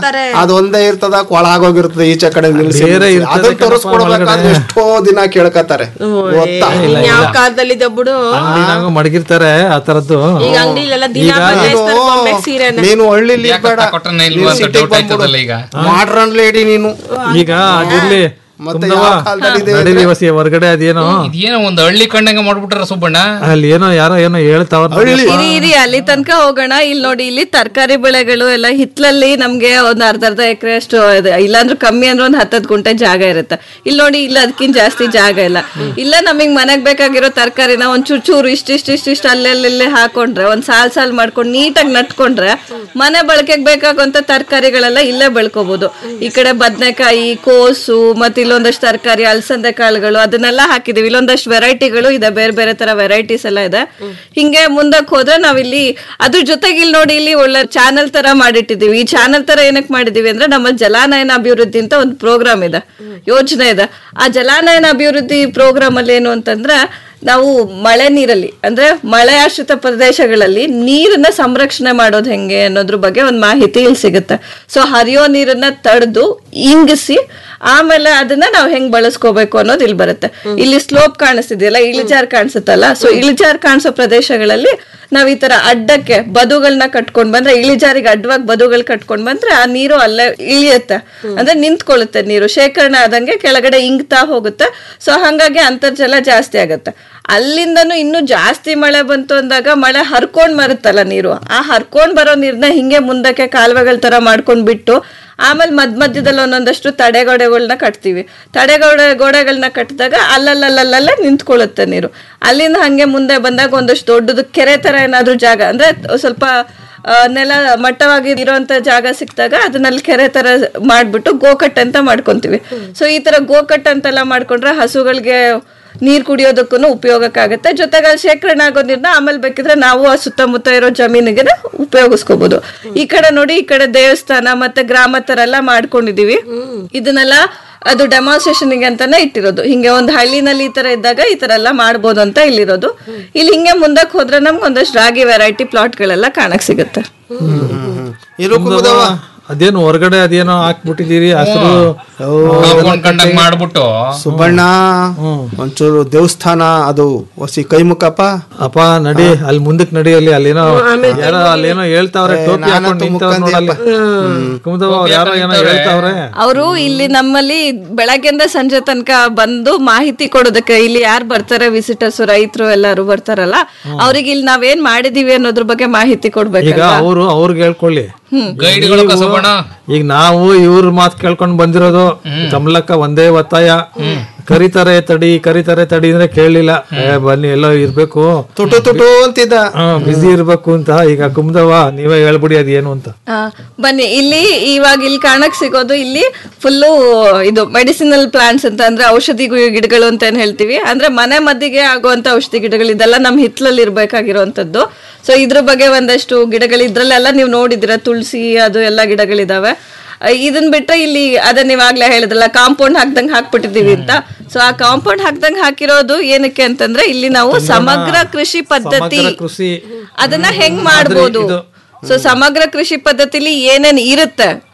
ಅದೊಂದೇ ಇರ್ತದ ಕೊಳಾಗೋಗಿರ್ತದೆ ಈಚೆ ಕಡೆ ನಿಲ್ಸಿ ಬೇರೆ ನಿಲ್ಸಿ. ಇರ್ತದೆ ಅದನ್ನ ಕಣಪ್ಪ ತೋರಿಸ್ಕೊಡ್ಬೇಕಾದ್ರೆ ಒಳಗಡೆ. ಎಷ್ಟೋ ದಿನ ಕೇಳ್ಕತ್ತಾರೆ ಗೊತ್ತಾ ಯಾವ ಕಾಲದಲ್ಲಿದೆ ಬಿಡು ಅಂಗಡಿನಾಗ ಮಡಗಿರ್ತಾರೆ ಆ ತರದ್ದು ಈಗ ಅಂಗಡಿಲೆಲ್ಲ ದಿನ ಈಗ ಬದಲಾಯಿಸ್ತಾರೆ ಗೊಂಬೆ ಸೀರೆನ ನೀನು ಹಳ್ಳಿಲಿ ಬೇಡ ಕೊಟ್ಟನ ಇಲ್ವಾ ಅಂತ ಡೌಟ್ ಆಯ್ತದಲ್ಲ ಈಗ ಮಾಡ್ರನ್ ಲೇಡಿ ನೀನು ಈಗ ಅದಿರ್ಲಿ ಮತ್ತೆ ತುಂಬ್ದವ್ವ, ಯಾವ ಕಾಲದಲ್ಲಿ ಇದೆ ನಡೀರಿ ವಸಿ ಹೊರಗಡೆ ಅದೇನೋ ಇದೇನೋ ಒಂದ್ ಹಳ್ಳಿ ಕಣ್ಣಂಗ ಮಾಡ್ಬಿಟ್ರ ಸುಬ್ಬಣ್ಣ ಅಲ್ಲಿ ಏನೋ ಯಾರೋ ಏನೋ ಹೇಳ್ತಾವ ಇರಿ ಇರಿ ಅಲ್ಲಿ ತನಕ ಹೋಗೋಣ ಇಲ್ಲಿ ನೋಡಿ ಇಲ್ಲಿ ತರಕಾರಿ ಬೆಳೆಗಳು ಎಲ್ಲ ಹಿತ್ಲಲ್ಲಿ ನಮ್ಗೆ ಒಂದ್ ಅರ್ಧ ಅರ್ಧ ಎಕರೆ ಅಷ್ಟು ಇದೆ. ಇಲ್ಲಾಂದ್ರೂ ಕಮ್ಮಿ ಅಂದ್ರೆ ಒಂದ್ ಹತ್ತದ್ ಗುಂಟೆ ಜಾಗ ಇರುತ್ತೆ ಇಲ್ಲಿ ನೋಡಿ ಇಲ್ಲ ಅದಕ್ಕಿಂತ ಜಾಸ್ತಿ ಜಾಗ ಇಲ್ಲ ಇಲ್ಲ ನಮಗ್ ಮನೆಗ್ ಬೇಕಾಗಿರೋ ತರಕಾರಿನ ಒಂದ್ ಚೂರ್ ಚೂರು ಇಷ್ಟ ಇಷ್ಟ ಇಷ್ಟ ಇಷ್ಟ ಅಲ್ಲೆಲ್ಲಿ ಹಾಕೊಂಡ್ರೆ ಒಂದ್ ಸಾಲ್ ಸಾಲ್ ಮಾಡ್ಕೊಂಡು ನೀಟಾಗಿ ನಟ್ಕೊಂಡ್ರೆ ಮನೆ ಬಳಕೆಗೆ ಬೇಕಾಗುವಂತ ತರಕಾರಿಗಳೆಲ್ಲ ಇಲ್ಲೇ ಬೆಳ್ಕೋಬಹುದು ಈ ಕಡೆ ಬದನೆಕಾಯಿ ಕೋಸು ಮತ್ತೆ ಇಲ್ಲೊಂದಷ್ಟು ತರಕಾರಿ ಅಲಸಂದೆ ಕಾಳುಗಳು ಅದನ್ನೆಲ್ಲ ಹಾಕಿದೀವಿ ಇಲ್ಲೊಂದಷ್ಟು ವೆರೈಟಿಗಳು ಇದೆ ಬೇರೆ ಬೇರೆ ತರ ವೆರೈಟೀಸ್ ಎಲ್ಲ ಇದೆ ಹಿಂಗೆ ಮುಂದಕ್ಕೆ ಹೋದ್ರೆ ನಾವಿಲ್ಲಿ ಅದ್ರ ಜೊತೆಗೆ ಇಲ್ಲಿ ನೋಡಿ ಇಲ್ಲಿ ಒಳ್ಳೆ ಚಾನಲ್ ತರ ಮಾಡಿಟ್ಟಿದೀವಿ ಈ ಚಾನಲ್ ತರ ಏನಕ್ಕೆ ಮಾಡಿದೀವಿ ಅಂದ್ರೆ ನಮ್ಮ ಜಲಾನಯನ ಅಭಿವೃದ್ಧಿ ಅಂತ ಒಂದು ಪ್ರೋಗ್ರಾಮ್ ಇದೆ ಯೋಜನೆ ಇದೆ ಆ ಜಲಾನಯನ ಅಭಿವೃದ್ಧಿ ಪ್ರೋಗ್ರಾಮ್ ಅಲ್ಲಿ ಏನು ಅಂತಂದ್ರೆ ನಾವು ಮಳೆ ನೀರಲ್ಲಿ ಅಂದ್ರೆ ಮಳೆ ಆಶ್ರಿತ ಪ್ರದೇಶಗಳಲ್ಲಿ ನೀರನ್ನ ಸಂರಕ್ಷಣೆ ಮಾಡೋದು ಹೆಂಗೆ ಅನ್ನೋದ್ರ ಬಗ್ಗೆ ಒಂದು ಮಾಹಿತಿ ಇಲ್ಲಿ ಸಿಗುತ್ತೆ ಸೊ ಹರಿಯೋ ನೀರನ್ನ ತಡೆದು ಇಂಗಿಸಿ ಆಮೇಲೆ ಅದನ್ನ ನಾವು ಹೆಂಗ್ ಬಳಸ್ಕೋಬೇಕು ಅನ್ನೋದು ಇಲ್ಲಿ ಬರುತ್ತೆ ಇಲ್ಲಿ ಸ್ಲೋಪ್ ಕಾಣಿಸ್ತಿದೆಯಲ್ಲ ಇಳಿಜಾರ್ ಕಾಣಿಸುತ್ತಲ್ಲ ಸೊ ಇಳಿಜಾರ್ ಕಾಣಿಸೋ ಪ್ರದೇಶಗಳಲ್ಲಿ ನಾವ್ ಈ ತರ ಅಡ್ಡಕ್ಕೆ ಬದುಗಳನ್ನ ಕಟ್ಕೊಂಡ್ ಬಂದ್ರೆ ಇಳಿಜಾರಿಗೆ ಅಡ್ಡವಾಗಿ ಬದುಗಳು ಕಟ್ಕೊಂಡ್ ಬಂದ್ರೆ ಆ ನೀರು ಅಲ್ಲೇ ಇಳಿಯುತ್ತೆ ಅಂದ್ರೆ ನಿಂತ್ಕೊಳ್ಳುತ್ತೆ ನೀರು ಶೇಖರಣೆ ಆದಂಗೆ ಕೆಳಗಡೆ ಇಂಗ್ತಾ ಹೋಗುತ್ತೆ ಸೊ ಹಂಗಾಗಿ ಅಂತರ್ಜಲ ಜಾಸ್ತಿ ಆಗುತ್ತೆ ಅಲ್ಲಿಂದನು ಇನ್ನು ಜಾಸ್ತಿ ಮಳೆ ಬಂತು ಅಂದಾಗ ಮಳೆ ಹರ್ಕೊಂಡ್ ಬರುತ್ತಲ್ಲ ನೀರು ಆ ಹರ್ಕೊಂಡ್ ಬರೋ ನೀರ್ನ ಹಿಂಗೆ ಮುಂದಕ್ಕೆ ಕಾಲುವೆಗಳ ತರ ಮಾಡ್ಕೊಂಡ್ ಬಿಟ್ಟು ಆಮೇಲೆ ಮಧ್ಯ ಮಧ್ಯದಲ್ಲಿ ಒಂದೊಂದಷ್ಟು ತಡೆಗೋಡೆಗಳನ್ನ ಕಟ್ತೀವಿ ತಡೆಗೋಡೆ ಗೋಡೆಗಳನ್ನ ಕಟ್ಟಿದಾಗ ಅಲ್ಲಲ್ಲಲ್ಲಲ್ಲೇ ನಿಂತ್ಕೊಳ್ಳುತ್ತೆ ನೀರು ಅಲ್ಲಿಂದ ಹಂಗೆ ಮುಂದೆ ಬಂದಾಗ ಒಂದಷ್ಟು ದೊಡ್ಡದು ಕೆರೆ ತರ ಏನಾದ್ರೂ ಜಾಗ ಅಂದ್ರೆ ಸ್ವಲ್ಪ ಆ, ನೆಲ ಮಟ್ಟವಾಗಿ ಇರುವಂತ ಜಾಗ ಸಿಕ್ಕಿದಾಗ ಅದನ್ನಲ್ಲಿ ಕೆರೆ ತರ ಮಾಡ್ಬಿಟ್ಟು ಗೋಕಟ್ ಅಂತ ಮಾಡ್ಕೊಂತೀವಿ ಸೊ ಈ ತರ ಗೋಕಟ್ ಅಂತೆಲ್ಲ ಮಾಡ್ಕೊಂಡ್ರೆ ಹಸುಗಳಿಗೆ ನೀರ್ ಕುಡಿಯೋದಕ್ಕೂ ಉಪಯೋಗಕ್ಕಾಗತ್ತೆ ಜೊತೆಗೆ ಅಲ್ಲಿ ಶೇಖರಣೆ ಆಗೋ ನೀರ್ನ ಆಮೇಲೆ ಬೇಕಿದ್ರೆ ನಾವು ಆ ಸುತ್ತಮುತ್ತ ಇರೋ ಜಮೀನಿಗೆ ಉಪಯೋಗಿಸ್ಕೋಬಹುದು ಈ ಕಡೆ ನೋಡಿ ಈ ಕಡೆ ದೇವಸ್ಥಾನ ಮತ್ತೆ ಗ್ರಾಮ ತರ ಎಲ್ಲ ಮಾಡ್ಕೊಂಡಿದೀವಿ ಇದನ್ನೆಲ್ಲ ಅದು ಡೆಮಾನ್ಸ್ಟ್ರೇಷನ್ ಅಂತಾನೆ ಇಟ್ಟಿರೋದು ಹಿಂಗೆ ಒಂದು ಹಳ್ಳಿನಲ್ಲಿ ಈ ತರ ಇದ್ದಾಗ ಈ ತರ ಎಲ್ಲ ಮಾಡ್ಬೋದು ಅಂತ ಇಲ್ಲಿರೋದು ಇಲ್ಲಿ ಹಿಂಗೆ ಮುಂದಕ್ಕೆ ಹೋದ್ರೆ ನಮ್ಗೆ ಒಂದಷ್ಟು ರಾಗಿ ವೆರೈಟಿ ಪ್ಲಾಟ್ಗಳೆಲ್ಲ ಕಾಣಕ್ ಸಿಗುತ್ತೆ ಇರು ಕುಮುದವ್ವ ಅದೇನು ಹೊರಗಡೆ ಅದೇನೋ ಹಾಕ್ಬಿಟ್ಟಿದೀರಿ ಹಸಿರು ಕಾಂಪೌಂಡ್ ಕಂಡಂಗ್ ಮಾಡ್ಬಿಟ್ಟು ಸುಬ್ಬಣ್ಣ ಒಂಚೂರು ದೇವಸ್ಥಾನ ಅದು ಹೊಸಿ ಕೈ ಮುಖಪ್ಪ ಅಪ್ಪ ನಡಿ ಅಲ್ಲಿ ಮುಂದಕ್ಕೆ ನಡಿ ಅಲ್ಲಿ ಅಲ್ಲೇನೋ ಯಾರೋ ಅಲ್ಲೇನೋ ಹೇಳ್ತಾವ್ರೆ ಟೋಪಿ ಹಾಕೊಂಡು ನಿಂತವ್ರೆ ನೋಡಲ್ಲಿ ಕುಮುದವ್ವ ಅವ್ರು ಯಾರೋ ಏನೋ ಹೇಳ್ತಾವ್ರೆ ಅವರು ಇಲ್ಲಿ ನಮ್ಮಲ್ಲಿ ಬೆಳಗ್ಗೆಯಿಂದ ಸಂಜೆ ತನಕ ಬಂದು ಮಾಹಿತಿ ಕೊಡೋದಕ್ಕೆ ಇಲ್ಲಿ ಯಾರು ಬರ್ತಾರೆ ವಿಸಿಟರ್ಸ್ ರೈತರು ಎಲ್ಲಾರು ಬರ್ತಾರಲ್ಲ ಅವ್ರಿಗೆ ಇಲ್ಲಿ ನಾವೇನ್ ಮಾಡಿದೀವಿ ಅನ್ನೋದ್ರ ಬಗ್ಗೆ ಮಾಹಿತಿ ಈಗ ಕೊಡ್ಬೇಕಲ್ಲ ಅವರು ಅವ್ರಿಗೆ ಹೇಳ್ಕೊಳ್ಳಿ ಗೈಡ್ಗಳು ಕಸಬಣ ಈಗ ನಾವು ಇವ್ರ ಮಾತು ಕೇಳ್ಕೊಂಡ್ ಬಂದಿರೋದು ಕಮಲಕ್ಕ ಒಂದೇ ಒತ್ತಾಯ ಕರಿತಾರೆ ತಡಿ ಕರಿತಾರೆ ತಡಿ ಅಂದ್ರೆ ಕೇಳಲಿಲ್ಲ ಬನ್ನಿ ಎಲ್ಲೋ ಇರ್ಬೇಕು ತುಟು ತುಟು ಅಂತಿದ್ದ ಬಿಸಿ ಇರ್ಬೇಕು ಅಂತ ಈಗ ಕುಮ್ದವ ನೀವೇ ಹೇಳ್ಬಿಡಿ ಅದೇನು ಅಂತ ಆ, ಬನ್ನಿ ಇಲ್ಲಿ ಇವಾಗ ಇಲ್ಲಿ ಕಾಣಕ್ ಸಿಗೋದು ಇಲ್ಲಿ ಫುಲ್ಲು ಇದು ಮೆಡಿಸಿನಲ್ ಪ್ಲಾಂಟ್ಸ್ ಅಂತ ಅಂದ್ರೆ ಔಷಧಿ ಗು- ಗಿಡಗಳು ಅಂತ ಏನ್ ಹೇಳ್ತೀವಿ ಅಂದ್ರೆ ಮನೆ ಮದ್ದಿಗೆ ಆಗುವಂತ ಔಷಧಿ ಗಿಡಗಳು ಇದೆಲ್ಲ ನಮ್ ಹಿತ್ಲಲ್ಲಿ ಇರ್ಬೇಕಾಗಿರುವಂತದ್ದು ಸೊ ಇದ್ರ ಬಗ್ಗೆ ಒಂದಷ್ಟು ಗಿಡಗಳು ಇದ್ರಲ್ಲೆಲ್ಲ ನೀವು ನೋಡಿದಿರ ತುಳಸಿ ಅದು ಎಲ್ಲ ಗಿಡಗಳಿದಾವೆ ಆ, ಇದನ್ ಬಿಟ್ರೆ ಇಲ್ಲಿ ಅದನ್ನ ಇವಾಗ್ಲೇ ಹೇಳಿದ್ರಲ್ಲ ಕಾಂಪೌಂಡ್ ಹಾಕ್ದಂಗ್ ಹಾಕ್ಬಿಟ್ಟಿದೀವಿ ಅಂತ ಸೊ ಆ ಕಾಂಪೌಂಡ್ ಹಾಕ್ದಂಗ್ ಹಾಕಿರೋದು ಏನಕ್ಕೆ ಅಂತಂದ್ರೆ ಇಲ್ಲಿ ನಾವು ಸಮಗ್ರ ಕೃಷಿ ಪದ್ಧತಿ ಸಮಗ್ರ ಕೃಷಿ ಅದನ್ನ ಹೆಂಗ್ ಮಾಡ್ಬೋದು ಸೊ ಸಮಗ್ರ ಕೃಷಿ ಪದ್ಧತಿಲಿ ಏನೇನ್ ಇರುತ್ತೆ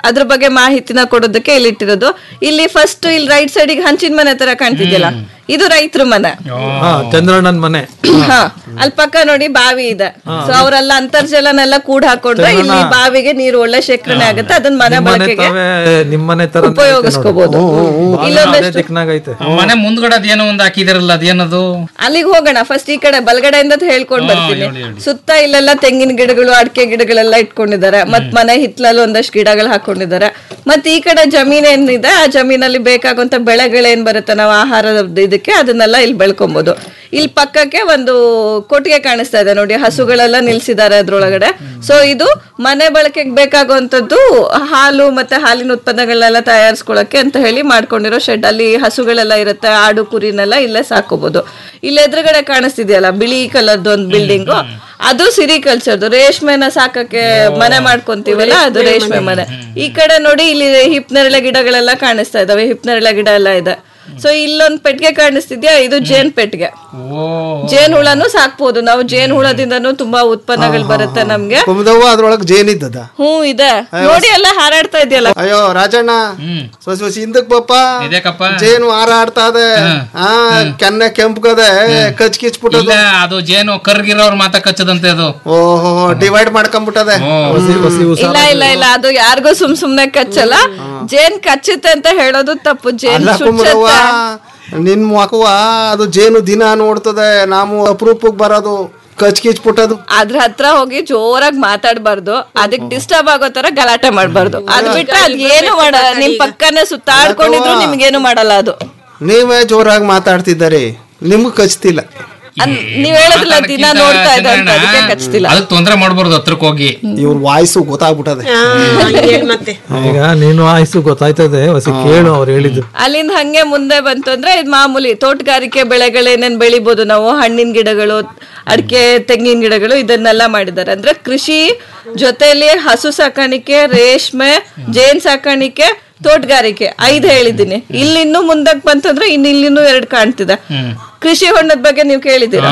ಅದ್ರ ಬಗ್ಗೆ ಮಾಹಿತಿನ ಕೊಡೋದಕ್ಕೆ ಇಲ್ಲಿ ಇಟ್ಟಿರೋದು ಇಲ್ಲಿ ಫಸ್ಟ್ ಇಲ್ಲಿ ರೈಟ್ ಸೈಡಿಗೆ ಹಂಚಿನ ಮನೆ ತರ ಕಾಣ್ತಿದ್ಯಲ್ಲ ಇದು ರೈತರ ಮನೆ ಹಾ ಚಂದ್ರಣ್ಣನ್ ಮನೆ ಹಾ ಅಲ್ಲಿ ಪಕ್ಕ ನೋಡಿ ಬಾವಿ ಇದೆ ಸೊ ಅವರೆಲ್ಲ ಅಂತರ್ಜಲನೆಲ್ಲ ಕೂಡ ಹಾಕೊಂಡ್ರೆ ಇಲ್ಲಿ ಬಾವಿಗೆ ನೀರು ಒಳ್ಳೆ ಶೇಖರಣೆ ಆಗುತ್ತೆ ಅದನ್ನ ಮನೆ ನಿಮ್ಮನೆ ಬಳಕೆಗೆ ತಾವೇ ನಿಮ್ಮನೆ ತರ ಉಪಯೋಗಿಸ್ಕೋಬಹುದು ಇಲ್ಲೊಂದಷ್ಟು ಚಿಕ್ಕನಾಗೈತೆ ಮನೆ ಮುಂದ್ಗಡೆ ಅದೇನೋ ಒಂದ್ ಹಾಕಿದಿರಲ್ಲ ಅದೇನದು ಅಲ್ಲಿಗೆ ಹೋಗೋಣ ಫಸ್ಟ್ ಈ ಕಡೆ ಬಲಗಡೆಯಿಂದ ಹೇಳ್ಕೊಂಡ್ ಬರ್ತೀನಿ ಸುತ್ತ ಇಲ್ಲೆಲ್ಲ ತೆಂಗಿನ ಗಿಡಗಳು ಅಡಿಕೆ ಗಿಡಗಳೆಲ್ಲ ಇಟ್ಕೊಂಡಿದ್ದಾರೆ ಮತ್ ಮನೆ ಹಿತ್ಲಲ್ಲಿ ಒಂದಷ್ಟು ಗಿಡಗಳು ಹಾಕೊಂಡಿದ್ದಾರೆ ಮತ್ ಈ ಕಡೆ ಜಮೀನ್ ಏನಿದೆ ಆ ಜಮೀನಲ್ಲಿ ಬೇಕಾಗುವಂತ ಬೆಳೆಗಳೇನ್ ಬರುತ್ತೆ ನಾವು ಆಹಾರದ ಇದಕ್ಕೆ ಅದನ್ನೆಲ್ಲ ಇಲ್ಲಿ ಬೆಳ್ಕೊಬಹುದು ಇಲ್ಲಿ ಪಕ್ಕಕ್ಕೆ ಒಂದು ಕೊಟ್ಟಿಗೆ ಕಾಣಿಸ್ತಾ ಇದೆ ನೋಡಿ ಹಸುಗಳೆಲ್ಲ ನಿಲ್ಸಿದ್ದಾರೆ ಅದ್ರೊಳಗಡೆ ಸೊ ಇದು ಮನೆ ಬಳಕೆಗೆ ಬೇಕಾಗುವಂತದ್ದು ಹಾಲು ಮತ್ತೆ ಹಾಲಿನ ಉತ್ಪನ್ನಗಳನ್ನೆಲ್ಲ ತಯಾರಿಸ್ಕೊಳಕ್ಕೆ ಅಂತ ಹೇಳಿ ಮಾಡ್ಕೊಂಡಿರೋ ಶೆಡ್ ಅಲ್ಲಿ ಹಸುಗಳೆಲ್ಲ ಇರುತ್ತೆ ಆಡು ಕುರಿನೆಲ್ಲ ಇಲ್ಲೇ ಸಾಕೋಬಹುದು ಇಲ್ಲಿ ಎದುರುಗಡೆ ಕಾಣಿಸ್ತಿದೆಯಲ್ಲ ಬಿಳಿ ಕಲರ್ದು ಒಂದು ಬಿಲ್ಡಿಂಗು ಅದು ಸಿರಿಕಲ್ಚರ್ದು ರೇಷ್ಮೆನ ಸಾಕಕ್ಕೆ ಮನೆ ಮಾಡ್ಕೊಂತೀವಲ್ಲ ಅದು ರೇಷ್ಮೆ ಮನೆ ಈ ಕಡೆ ನೋಡಿ ಇಲ್ಲಿ ಹಿಪ್ನೆರಳೆ ಗಿಡಗಳೆಲ್ಲ ಕಾಣಿಸ್ತಾ ಇದಾವೆ ಹಿಪ್ನೆರಳೆ ಗಿಡ ಎಲ್ಲ ಇದೆ ಸೊ ಇಲ್ಲೊಂದ್ ಪೆಟ್ಟಿಗೆ ಕಾಣಿಸ್ತಿದ್ಯಾ ಇದು ಜೇನ್ ಪೆಟ್ಟಿಗೆ ಜೇನ್ ಹುಳನು ಸಾಕ್ಬೋದು ನಾವು ಜೇನ್ ಹುಳದಿಂದನೂ ತುಂಬಾ ಉತ್ಪನ್ನಗಳು ಬರುತ್ತೆ ನಮ್ಗೆ ಕುಮದವ್ವ ಅದ್ರೊಳಗ್ ಜೇನಿದ್ದದ ಹ್ಞೂ ಇದೆ ನೋಡಿ ಎಲ್ಲ ಹಾರಾಡ್ತಾ ಇದೆಯಲ್ಲ ಅಯ್ಯೋ ರಾಜಣ್ಣ ಸೊಸಿ ಸೊಸಿ ಹಿಂದಕ್ ಬಪ್ಪ ಇದೇಕಪ್ಪ ಜೇನು ಹಾರಾಡ್ತಾ ಇದೆ ಆ ಕೆನ್ನೆ ಕೆಂಪ್ಗದೆ ಕಚ್ ಕಿಚ್ ಇಲ್ಲ ಬಿಟ್ಟದ ಅದು ಜೇನು ಕರ್ಗಿರೋರ್ ಮಾತಾ ಕಚ್ಚದಂತೆ ಅದು ಓಹೋ ಡಿವೈಡ್ ಮಾಡ್ಕೊಂಡ್ಬಿಟ್ಟದೆ ಹೊಸಿ ಹೊಸಿ ಉಸ ಇಲ್ಲ ಇಲ್ಲ ಇಲ್ಲ ಅದು ಯಾರಿಗೂ ಸುಮ್ ಸುಮ್ನೆ ಕಚ್ಚಲ್ಲ ಜೇನ್ ಕಚ್ಚುತ್ತೆ ಅಂತ ಹೇಳೋದು ತಪ್ಪು ಜೇನ್ ಅಲ್ಲ ಕುಮರವ್ವ ಚುಚ್ಚುತ್ತೆ ನಿನ್ ಮಕವ ಅದು ಜೇನು ದಿನ ನೋಡ್ತದೆ ನಾವು ಅಪರೂಪಕ್ಕೆ ಬರೋದು ಕಚ್ ಕಿಚ್ ಬಿಟ್ಟದು ಅದ್ರ ಹತ್ರ ಹೋಗಿ ಜೋರಾಗಿ ಮಾತಾಡ್ಬಾರ್ದು ಅದಕ್ ಡಿಸ್ಟರ್ಬ್ ಆಗೋ ತರ ಗಲಾಟೆ ಮಾಡ್ಬಾರ್ದು ಅದ್ ಬಿಟ್ರೆ ಅದ್ ಏನು ಮಾಡಲ್ಲ ನಿಮ್ ಪಕ್ಕನೆ ಸುತ್ತಾಡ್ಕೊಂಡಿದ್ರು ನಿಮ್ಗೇನು ಮಾಡಲ್ಲ ಅದು ನೀವೇ ಜೋರಾಗಿ ಮಾತಾಡ್ತಿದ್ದಾರೆ ನಿಮ್ಗೆ ಕಚ್ತಿಲ್ಲ ಅನ್- ನೀವ್ ಹೇಳೋದಿಲ್ಲ ದಿನ ನೋಡ್ತಾ ಇದೆ ಅಂತ ಅದಕ್ಕೆ ಕಚ್ತಿಲ್ಲ ಅದಕ್ಕೆ ತೊಂದ್ರೆ ಮಾಡ್ಬಾರ್ದು ಹತ್ರಕ್ ಹೋಗಿ ಇವ್ರ ವಾಯ್ಸು ಗೊತ್ತಾಗ್ಬಿಟ್ಟದೆ ಮತ್ತೆ ಈಗ ನೀನು ಆಯ್ಸು ಗೊತ್ತಾಯ್ತದೆ ಹೊಸಿ ಕೇಳು ಅವ್ರು ಹೇಳಿದ್ದು ಅಲ್ಲಿಂದ ಹಂಗೆ ಮುಂದೆ ಬಂತು ಅಂದ್ರೆ ಇದು ಮಾಮೂಲಿ ತೋಟಗಾರಿಕೆ ಬೆಳೆಗಳೇನೇನ್ ಬೆಳಿಬೋದು ನಾವು ಹಣ್ಣಿನ ಗಿಡಗಳು ಅಡಿಕೆ ತೆಂಗಿನ ಗಿಡಗಳು ಇದನ್ನೆಲ್ಲ ಮಾಡಿದ್ದಾರೆ ಅಂದ್ರೆ ಕೃಷಿ ಜೊತೆಲಿ ಹಸು ಸಾಕಾಣಿಕೆ ರೇಷ್ಮೆ ಜೇನ್ ಸಾಕಾಣಿಕೆ ತೋಟಗಾರಿಕೆ ಐದು ಹೇಳಿದ್ದೀನಿ ಇಲ್ಲಿ ಇನ್ನು ಮುಂದಕ್ಕೆ ಬಂತಂದ್ರೆ ಇನ್ನು ಇಲ್ಲಿನೂ ಎರಡು ಕಾಣ್ತಿದೆ ಕೃಷಿ ಹೊಂಡದ ಬಗ್ಗೆ ನೀವು ಕೇಳಿದ್ದೀರಾ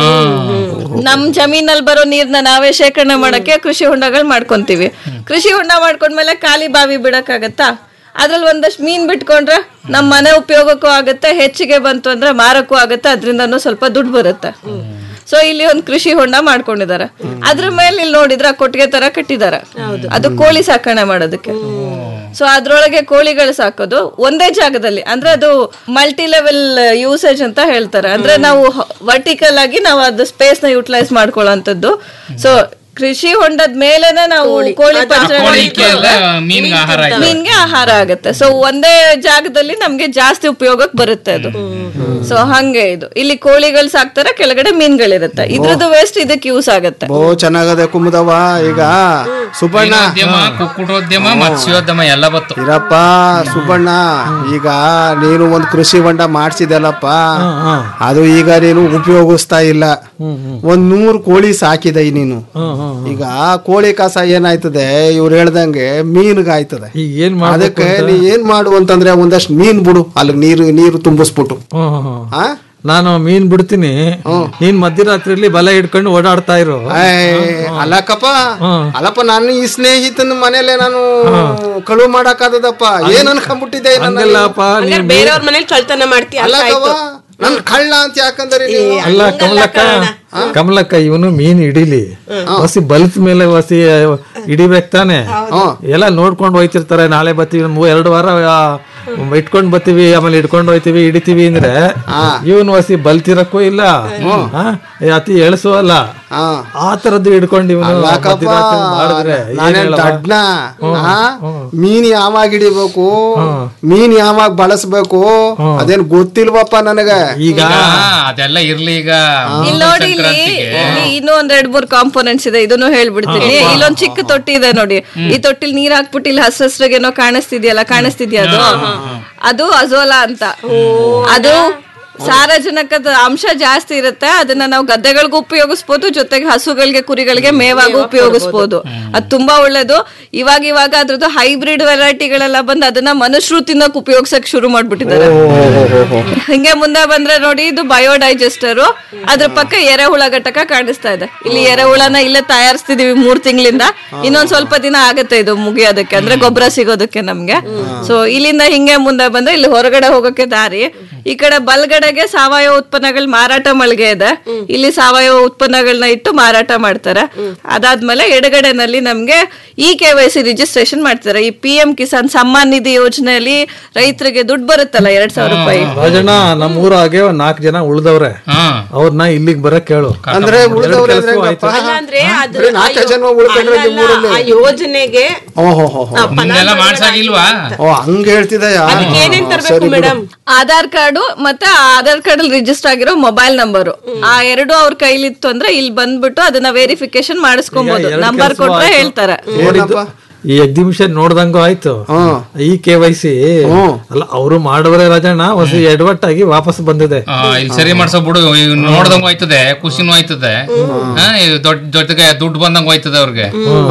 ನಮ್ ಜಮೀನಲ್ಲಿ ಬರೋ ನೀರ್ನ ನಾವೇ ಶೇಖರಣೆ ಮಾಡಕ್ಕೆ ಕೃಷಿ ಹೊಂಡಗಳು ಮಾಡ್ಕೊಂತೀವಿ ಕೃಷಿ ಹೊಂಡ ಮಾಡ್ಕೊಂಡ್ಮೇಲೆ ಖಾಲಿ ಬಾವಿ ಬಿಡಕ್ಕಾಗತ್ತಾ ಅದ್ರಲ್ಲಿ ಒಂದಷ್ಟು ಮೀನ್ ಬಿಟ್ಕೊಂಡ್ರೆ ನಮ್ಮ ಮನೆ ಉಪಯೋಗಕ್ಕೂ ಆಗುತ್ತೆ ಹೆಚ್ಚಿಗೆ ಬಂತು ಅಂದ್ರೆ ಮಾರಕ್ಕೂ ಆಗುತ್ತೆ ಅದರಿಂದನೂ ಸ್ವಲ್ಪ ದುಡ್ಡು ಬರುತ್ತೆ ಸೊ ಇಲ್ಲಿ ಒಂದು ಕೃಷಿ ಹೊಂಡ ಮಾಡ್ಕೊಂಡಿದ್ದಾರೆ ಅದ್ರ ಮೇಲೆ ಇಲ್ಲಿ ನೋಡಿದ್ರೆ ಆ ಕೊಟ್ಟಿಗೆ ತರ ಕಟ್ಟಿದ್ದಾರೆ ಅದು ಕೋಳಿ ಸಾಕಣೆ ಮಾಡೋದಕ್ಕೆ ಸೊ ಅದ್ರೊಳಗೆ ಕೋಳಿಗಳು ಸಾಕೋದು ಒಂದೇ ಜಾಗದಲ್ಲಿ ಅಂದ್ರೆ ಅದು ಮಲ್ಟಿ ಲೆವೆಲ್ ಯೂಸೇಜ್ ಅಂತ ಹೇಳ್ತಾರೆ ಅಂದ್ರೆ ನಾವು ವರ್ಟಿಕಲ್ ಆಗಿ ನಾವು ಅದು ಸ್ಪೇಸ್ ನ ಯುಟಿಲೈಸ್ ಮಾಡ್ಕೊಳ್ಳೋಂಥದ್ದು ಸೊ ಕೃಷಿ ಹೊಂಡದ ಮೇಲೆನೆ ನಾವು ಕೋಳಿ ಪಂಜರ ಕೋಳಿಕ್ಕೆ ಎಲ್ಲ ಮೀನ್ಗೆ ಆಹಾರ ಆಯ್ತು ಮೀನ್ಗೆ ಆಹಾರ ಆಗುತ್ತೆ ಸೊ ಒಂದೇ ಜಾಗದಲ್ಲಿ ನಮ್ಗೆ ಜಾಸ್ತಿ ಉಪಯೋಗಕ್ಕೆ ಬರುತ್ತೆ ಅದು ಸೊ ಹಂಗೆ ಇದು ಇಲ್ಲಿ ಕೋಳಿಗಳು ಸಾಕ್ತಾರೆ ಕೆಳಗಡೆ ಮೀನ್ಗಳಿರುತ್ತೆ ಇದ್ರದ್ದು ವೇಸ್ಟ್ ಇದಕ್ಕೆ ಯೂಸ್ ಆಗುತ್ತೆ ಬೋ ಚೆನ್ನಾಗದೆ ಕುಮದವ್ವ ಈಗ ಸುಬ್ಬಣ್ಣ ಮೀನೋದ್ಯಮ ಕುಕ್ಕುಟೋದ್ಯಮ ಮತ್ಸ್ಯೋದ್ಯಮ ಎಲ್ಲ ಬತ್ತು ಇರಪ್ಪ ಸುಬ್ಬಣ್ಣ ಈಗ ನೀನು ಒಂದು ಕೃಷಿ ಹೊಂಡ ಮಾಡ್ಸಿದಲ್ಲಪ್ಪ ಅದು ಈಗ ನೀನು ಉಪಯೋಗಿಸ್ತಾ ಇಲ್ಲ ಒಂದ್ ನೂರು ಕೋಳಿ ಸಾಕಿದೆ ನೀನು ಈಗ ಕೋಳಿ ಕಸ ಏನಾಯ್ತದೆ ಇವ್ರು ಹೇಳ್ದಂಗೆ ಮೀನ್ಗಾಯ್ತದೆ ಈಗ ಏನ್ ಮಾಡ್ಬೇಕು ಅದಕ್ಕೆ ನೀ ಏನ್ ಮಾಡು ಅಂತಂದ್ರೆ ಒಂದಷ್ಟು ಮೀನ್ ಬಿಡು ಅಲ್ಲಿ ನೀರು ನೀರು ತುಂಬಿಸ್ಬಿಟ್ಟು ಹ್ಮ್, ಹ್ಮ್, ಹ್ಮ್. ಆ ನಾನು ಮೀನ್ ಬಿಡ್ತೀನಿ ನೀನ್ ಮಧ್ಯರಾತ್ರಿಲಿ ಬಲೆ ಹಿಡ್ಕೊಂಡು ಓಡಾಡ್ತಾ ಇರು ಏಯ್, ಅಲ್ಲಕ್ಕಪ್ಪ ಹ್ಮ್. ಅಲ್ಲಪ್ಪ ನಾನು ಈ ಸ್ನೇಹಿತನ ಮನೇಲೆ ನಾನು ಕಳುವು ಮಾಡಕ್ಕಾದದಪ್ಪ ಏನ್ ಅನ್ಕೊಂಡ್ಬಿಟ್ಟಿದ್ದೆ ನನ್ನ ಹಂಗಲ್ಲಪ್ಪ ಹಂಗಾರೆ ನೀನ್ ಬೇರೆಯವ್ರ ಮನೇಲಿ ಕಳ್ತನ ಮಾಡ್ತೀಯ ಅಲ್ಲ ಅಲ್ಲಕ್ಕವ್ವ ನನ್ ಕಳ್ಳ ಅಂತ ಯಾಕಂದ್ರೆ ನೀವು ಅಲ್ಲ ಕಮಲಕ್ಕ ಕಮಲಕ್ಕ ಇವನು ಮೀನ್ ಹಿಡಿಲಿ ಹೊಸಿ ಬಲ್ತ್ ಮೇಲೆ ಹೊಸಿ ಹಿಡಿಬೇಕು ತಾನೆ ಎಲ್ಲ ನೋಡ್ಕೊಂಡು ಹೋಯ್ತಿರ್ತಾರೆ ನಾಳೆ ಬರ್ತೀವಿ ಮೂ- ಎರಡು ವಾರ ಆ, ಇಟ್ಕೊಂಡ್ ಬರ್ತೀವಿ ಆಮೇಲೆ ಇಟ್ಕೊಂಡು ಹೋಯ್ತೀವಿ ಹಿಡಿತೀವಿ ಅಂದ್ರೆ ಇವನ್ ಹೊಸಿ ಬಲ್ತಿರಕ್ಕೂ ಇಲ್ಲ ಆ, ಏ, ಅತಿ ಎಳಸು ಅಲ್ಲ ಹಾ ಆ ತರದ್ದು ಹಿಡ್ಕೊಂಡು ಇವನು ಅಲ್ಲಕ್ಕಪ್ಪ ಮಾಡಿದ್ರೆ ಏನ್ ನಾನೇನ್ ಹೇಳವ? ದಡ್ನ ಆ? ಮೀನ್ ಯಾವಾಗ ಹಿಡಿಬೇಕು ಮೀನ್ ಯಾವಾಗ ಬಳಸ್ಬೇಕು ಅದೇನ್ ಗೊತ್ತಿಲ್ವಪ್ಪ ನನಗೆ ಈಗ ಈಗ ಅದೆಲ್ಲ ಇರ್ಲಿ ಈಗ ಇಲ್ಲಿ ನೋಡಿ ಇಲ್ಲಿ ಇಲ್ಲಿ ಇನ್ನೂ ಒಂದ್ ಎರಡ್ ಮೂರ್ ಕಾಂಪೋನೆಂಟ್ಸ್ ಇದೆ ಇದನ್ನು ಹೇಳ್ಬಿಡ್ತೀನಿ ಇಲ್ಲೊಂದ್ ಚಿಕ್ಕ ತೊಟ್ಟಿ ಇದೆ ನೋಡಿ ಈ ತೊಟ್ಟಿಲ್ ನೀರ್ ಹಾಕ್ಬಿಟ್ಟು ಇಲ್ಲಿ ಹಸ್ರಸ್ರಾಗೇನೋ ಕಾಣಿಸ್ತಿದ್ಯಲ್ಲ ಕಾಣಿಸ್ತಿದ್ಯಾ ಅದು ಅದು ಅಜೋಲಾ ಅಂತ ಅದು ಸಾರಜನಕದ ಅಂಶ ಜಾಸ್ತಿ ಇರುತ್ತೆ ಅದನ್ನ ನಾವು ಗದ್ದೆಗಳಿಗೂ ಉಪಯೋಗಿಸ್ಬೋದು ಜೊತೆಗೆ ಹಸುಗಳಿಗೆ ಕುರಿಗಳಿಗೆ ಮೇವಾಗಿ ಉಪಯೋಗಿಸ್ಬೋದು ಅದು ತುಂಬಾ ಒಳ್ಳೇದು ಇವಾಗ ಇವಾಗ ಅದ್ರದ್ದು ಹೈಬ್ರಿಡ್ ವೆರೈಟಿಗಳೆಲ್ಲ ಬಂದು ಅದನ್ನ ಮನುಷ್ಯರು ತಿನ್ನೋಕ್ ಉಪಯೋಗಿಸಕ್ ಶುರು ಮಾಡ್ಬಿಟ್ಟಿದ್ದಾರೆ ಹಿಂಗೆ ಮುಂದೆ ಬಂದ್ರೆ ನೋಡಿ ಇದು ಬಯೋಡೈಜೆಸ್ಟರ್ ಅದ್ರ ಪಕ್ಕ ಎರೆಹುಳ ಘಟಕ ಕಾಣಿಸ್ತಾ ಇದೆ ಇಲ್ಲಿ ಎರೆಹುಳನ ಇಲ್ಲೇ ತಯಾರಿಸ್ತಿದೀವಿ ಮೂರ್ ತಿಂಗಳಿಂದ ಇನ್ನೊಂದ್ ಸ್ವಲ್ಪ ದಿನ ಆಗತ್ತೆ ಇದು ಮುಗಿಯೋದಕ್ಕೆ ಅಂದ್ರೆ ಗೊಬ್ಬರ ಸಿಗೋದಕ್ಕೆ ನಮ್ಗೆ ಸೊ ಇಲ್ಲಿಂದ ಹಿಂಗೆ ಮುಂದೆ ಬಂದ್ರೆ ಇಲ್ಲಿ ಹೊರಗಡೆ ಹೋಗೋಕೆ ದಾರಿ ಈ ಕಡೆ ಬಲ್ಗಡೆಗೆ ಸಾವಯವ ಉತ್ಪನ್ನಗಳ ಮಾರಾಟ ಮಳಿಗೆ ಇದೆ ಇಲ್ಲಿ ಸಾವಯವ ಉತ್ಪನ್ನಗಳನ್ನ ಇಟ್ಟು ಮಾರಾಟ ಮಾಡ್ತಾರೆ ಅದಾದ್ಮೇಲೆ ಎಡಗಡೆನಲ್ಲಿ ನಮ್ಗೆ E K Y C registration ಮಾಡ್ತಾರೆ ಈ ಪಿ ಎಂ ಕಿಸಾನ್ ಸಮ್ಮಾನ್ ನಿಧಿ ಯೋಜನೆಯಲ್ಲಿ ರೈತರಿಗೆ ದುಡ್ಡು ಬರುತ್ತಲ್ಲ ಎರಡ್ ಸಾವಿರ ರೂಪಾಯಿ ರಾಜಣ್ಣ ನಮ್ಮ ಊರಾಗೆ ಒಂದ್ ನಾಲ್ಕು ಜನ ಉಳ್ದವ್ರೆ ಅವ್ರನ್ನ ಇಲ್ಲಿಗೆ ಬರಕ್ ಕೇಳು ಅಂದ್ರೆ ಉಳಿದವ್ರು ಎರಡು ಕೆಲ್ಸವೂ ಆಯ್ತು. ಅಲ್ಲ ಅಂದ್ರೆ ಅದು ಬರೀ ನಾಲ್ಕೇ ಜನ ಉಳ್ಕೊಂಡ್ರೆ ಅಲ್ಲ, ಅಲ್ಲ, ನಿಮ್ಮೂರಲ್ಲಿ? ಆ ಯೋಜನೆಗೆ ಓಹೋ ಹೋ ಆ, ಫಲಾನುಭವಿಗಳ ನಿಮ್ದೆಲ್ಲ ಮಾಡ್ಸಾಗಿಲ್ವಾ ಓ ಹಂಗ ಹೇಳ್ತಿದಯಾ ಅದಕ್ಕೆ ಏನೇನ್ ತರ್ಬೇಕು ಮೇಡಮ್ ಆಧಾರ್ ಕಾರ್ಡು ಮತ್ತೆ ಆ ಆಧಾರ್ ಕಾರ್ಡ್ ಅಲ್ಲಿ ರಿಜಿಸ್ಟರ್ ಆಗಿರೋ ಮೊಬೈಲ್ ನಂಬರ್ ಆ ಎರಡು ಅವ್ರ ಕೈಲಿತ್ತು ಅಂದ್ರೆ ಇಲ್ಲಿ ಬಂದ್ಬಿಟ್ಟು ಅದನ್ನ ವೆರಿಫಿಕೇಶನ್ ಮಾಡಿಸ್ಕೊಬಹುದು ಈಗ ಎರಡು ನಂಬರ್ ಕೆಲ್ಸವೂ ಕೊಟ್ರೆ ಆಯ್ತು. ಹೇಳ್ತಾರೆ ನೋಡಿದ್ದು ಈ ಎಕ್ಸಿಬಿಷನ್ ನೋಡ್ದಂಗೂ ಆಯ್ತು ಈ ಕೆ ವೈ ಸಿ ಅಲ್ಲ ಅವರು ಮಾಡವ್ರೆ ರಾಜಣ್ಣ ಹೊಸ ಎಡವಟ್ಟಾಗಿ ವಾಪಸ್ ಬಂದಿದೆ ಆ, ಇಲ್ಲಿ ಸರಿ ಮಾಡ್ಸೋ ಬಿಡು ಇವ್ ನೋಡ್ದಂಗೂ ಆಯ್ತದೆ ಖುಷಿನೂ ಆಯ್ತದೆ ಆ, ಇವ್ ದೊಡ್ಡ ಜೊತೆಗೆ ದುಡ್ಡು ಬಂದಂಗೂ ಆಯ್ತದೆ ಅವ್ರಿಗೆ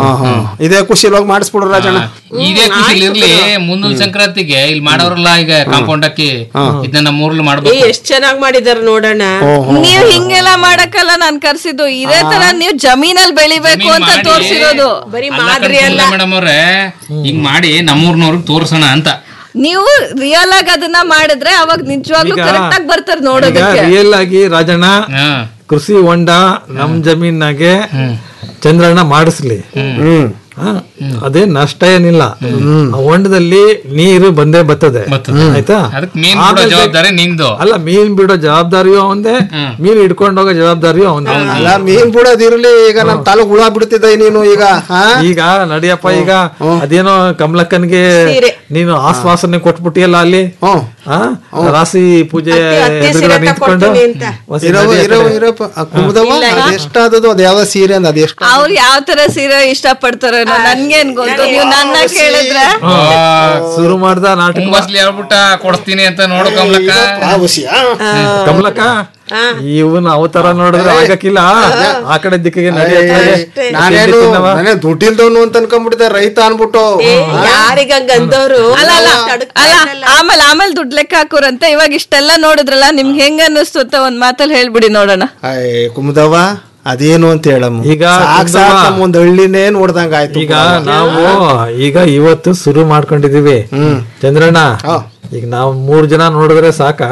ಇದೇ ಖುಷಿ ಇವಾಗ ಮಾಡಿಸ್ಬಿಡ್ರು ರಾಜಣ್ಣ ಇದೇ ಖುಷಿ ಇರ್ಲಿ ಮುಂದಿನ ಸಂಕ್ರಾಂತಿಗೆ ಇಲ್ಲಿ ಮಾಡೋರಲ್ಲ ಈಗ ಕಾಂಪೌಂಡ್ ಹಾಕಿ ಇದನ್ನ ನಮ್ಮ ಊರ್ಲಿ ಏ ಮಾಡ್ಬೇಕು ಎಷ್ಟ್ ಚೆನ್ನಾಗ್ ಮಾಡಿದಾರ ನೋಡೋಣ ನೀವ್ ಹಿಂಗೆಲ್ಲ ಮಾಡಕ್ಕಲ್ಲ ನಾನ್ ಕರ್ಸಿದ್ದು ಇದೇ ತರ ನೀವ್ ಜಮೀನಲ್ಲಿ ಬೆಳಿಬೇಕು ಜಮೀನ್ ಅಂತ ಮಾಡಿ- ತೋರ್ಸಿರೋದು ಬರೀ ಅಲ್ಲ ಮಾದರಿ ಕಣ್ರೀ ಅಲ್ಲ ಮೇಡಮ್ ಅವ್ರೆ ಹಿಂಗ್ ಮಾಡಿ ನಮ್ಮೂರ್ನವ್ರಿಗೆ ತೋರ್ಸೋಣ ಅಂತ ನೀವು ರಿಯಲ್ ಆಗಿ ಅದನ್ನ ಮಾಡಿದ್ರೆ ಅವಾಗ ನಿಜವಾಗ್ಲೂ ಈಗ- ಕರೆಕ್ಟ್ ಆಗಿ ಬರ್ತಾರೆ ಈಗ ನೋಡೋದಕ್ಕೆ ರಿಯಲ್ ಆಗಿ ರಾಜಣ್ಣ ಹಾ ಕೃಷಿ ಹೊಂಡ ನಮ್ ಜಮೀನಾಗೆ ಚಂದ್ರಣ್ಣ ಮಾಡಿಸ್ಲಿ ಹಾ, ಅದೇ ನಷ್ಟ ಏನಿಲ್ಲ ಆ ಹೊಂಡದಲ್ಲಿ ನೀರು ಬಂದೇ ಬರ್ತದೆ ಬರ್ತದೆ. ಆಯ್ತಾ ಅದಕ್ಕೆ ಮೀನ್ ಬಿಡೋ ಆಮೇಲೆ- ಜವಾಬ್ದಾರಿ ನಿಂದು ಅಲ್ಲ ಮೀನ್ ಬಿಡೋ ಜವಾಬ್ದಾರಿಯೂ ಅವಂದೇ ಮೀನ್ ಹಿಡ್ಕೊಂಡು ಹೋಗೋ ಜವಾಬ್ದಾರಿಯೂ ಅವಂದೇ ಅಲ್ಲ ಮೀನ್ ಬಿಡೋದಿರ್ಲಿ ಈಗ ನಮ್ ತಾಲೂಕ್ ಹುಳ ಬಿಡ್ತಿದ್ದ ನೀನು ಈಗ ಹಾ ಈಗ ನಡಿಯಪ್ಪ ಈಗ ಅದೇನೋ ಕಮಲಕ್ಕನ್ಗೆ ಸೀರೆ. ನೀನು ಆಶ್ವಾಸನೆ ಕೊಟ್ಬಿಟ್ಟಿಯಲ್ಲ ಅಲ್ಲಿ ಹ್ಮ್. ಆ? ರಾಶಿ ಪೂಜೆ ಅತ್ತೆ- ಅತ್ತೆ ಎದುರುಗಡೆ ಸೀರೆ ನಿಂತ್ಕೊಂಡು ತಕೊಡ್ತೀನಿ ಅಂತ. ಹೊಸ ಇರವ ನದಿ ಆ ಇರವ ಕಡೆ. ಇರಪ್ಪ ಆ ಕುಮುದವ್ವ ಅದ್ ಎಷ್ಟಾದದು ಅದ್ ಯಾವ ಸೀರೆ ಅಂದ ಅದ್ ಎಷ್ಟು ಅವ್ರು ಯಾವ ತರ ಸೀರೆ ಇಷ್ಟಪಡ್ತಾರೋ ನನ್ಗೇನ್ ಗೊತ್ತು ನೀವು ನನ್ನ ಕೇಳಿದ್ರೆ ಆ, ಶುರು ಮಾಡ್ದ ನಾಟಕ ಕುಂಬಸ್ಲಿ ಹೇಳ್ಬಿಟ್ಟ ಕೊಡ್ತೀನಿ ಅಂತ ನೋಡು ಕಮಲಕ್ಕ ಆ ಹುಸಿಯಾ? ಕಮಲಕ್ಕ ಇವನ್ ಅವತಾರ ನೋಡಿದ್ರೆ ಆಗಕ್ಕಿಲ್ಲ ಆ ಕಡೆ ದಿಕ್ಕಿಗೆ ನಡಿ ಆ ಕಡೆ. ನಾನೇನು ತಿಂಡಿ ತಿನ್ನವ. ನಾನೇ ದುಡ್ಡಿಲ್ದವನು ಅಂತ ಅನ್ಕೊಂಡ್ಬಿಟ್ಟಿದ್ದೆ ರೈತ ಅನ್ಬಿಟ್ಟು ಯಾರಿಗಂಗ ಅಂದವ್ರು ಅಲ್ಲ ಅಲ್ಲ ತಡ್ಕ ಅಲ್ಲ ಇರಲ್ಲ. ಆಮೇಲೆ ಆಮೇಲೆ ದುಡ್ಡು ಲೆಕ್ಕ ಹಾಕೋರಂತೆ ಇವಾಗ ಇಷ್ಟೆಲ್ಲ ನೋಡಿದ್ರಲ್ಲ ನಿಮ್ಗೆ ಹೆಂಗ ಅನ್ನಿಸ್ತು ಅಂತ ಒಂದ್ ಮಾತಲ್ಲಿ ಹೇಳ್ಬಿಡಿ ನೋಡೋಣ ಅಯ್ಯ ಕುಮುದವ್ವ ಅದೇನು ಅಂತ ಹೇಳಮ್ಮ ಈಗ ಸಾಕ್ ಸಾಕ್ ಕುಮುದವ್ವ. ನಮ್ಮ ಒಂದ್ ಹಳ್ಳಿನೇ ನೋಡ್ದಂಗ ಆಯ್ತು ಈಗ ನಾವು ಈಗ ಇವತ್ತು ಶುರು ಮಾಡ್ಕೊಂಡಿದೀವಿ ಚಂದ್ರಣ್ಣ ಹಾ. ಈಗ ನಾವ್ ಮೂರ್ ಜನ ನೋಡಿದ್ರೆ ಸಾಕ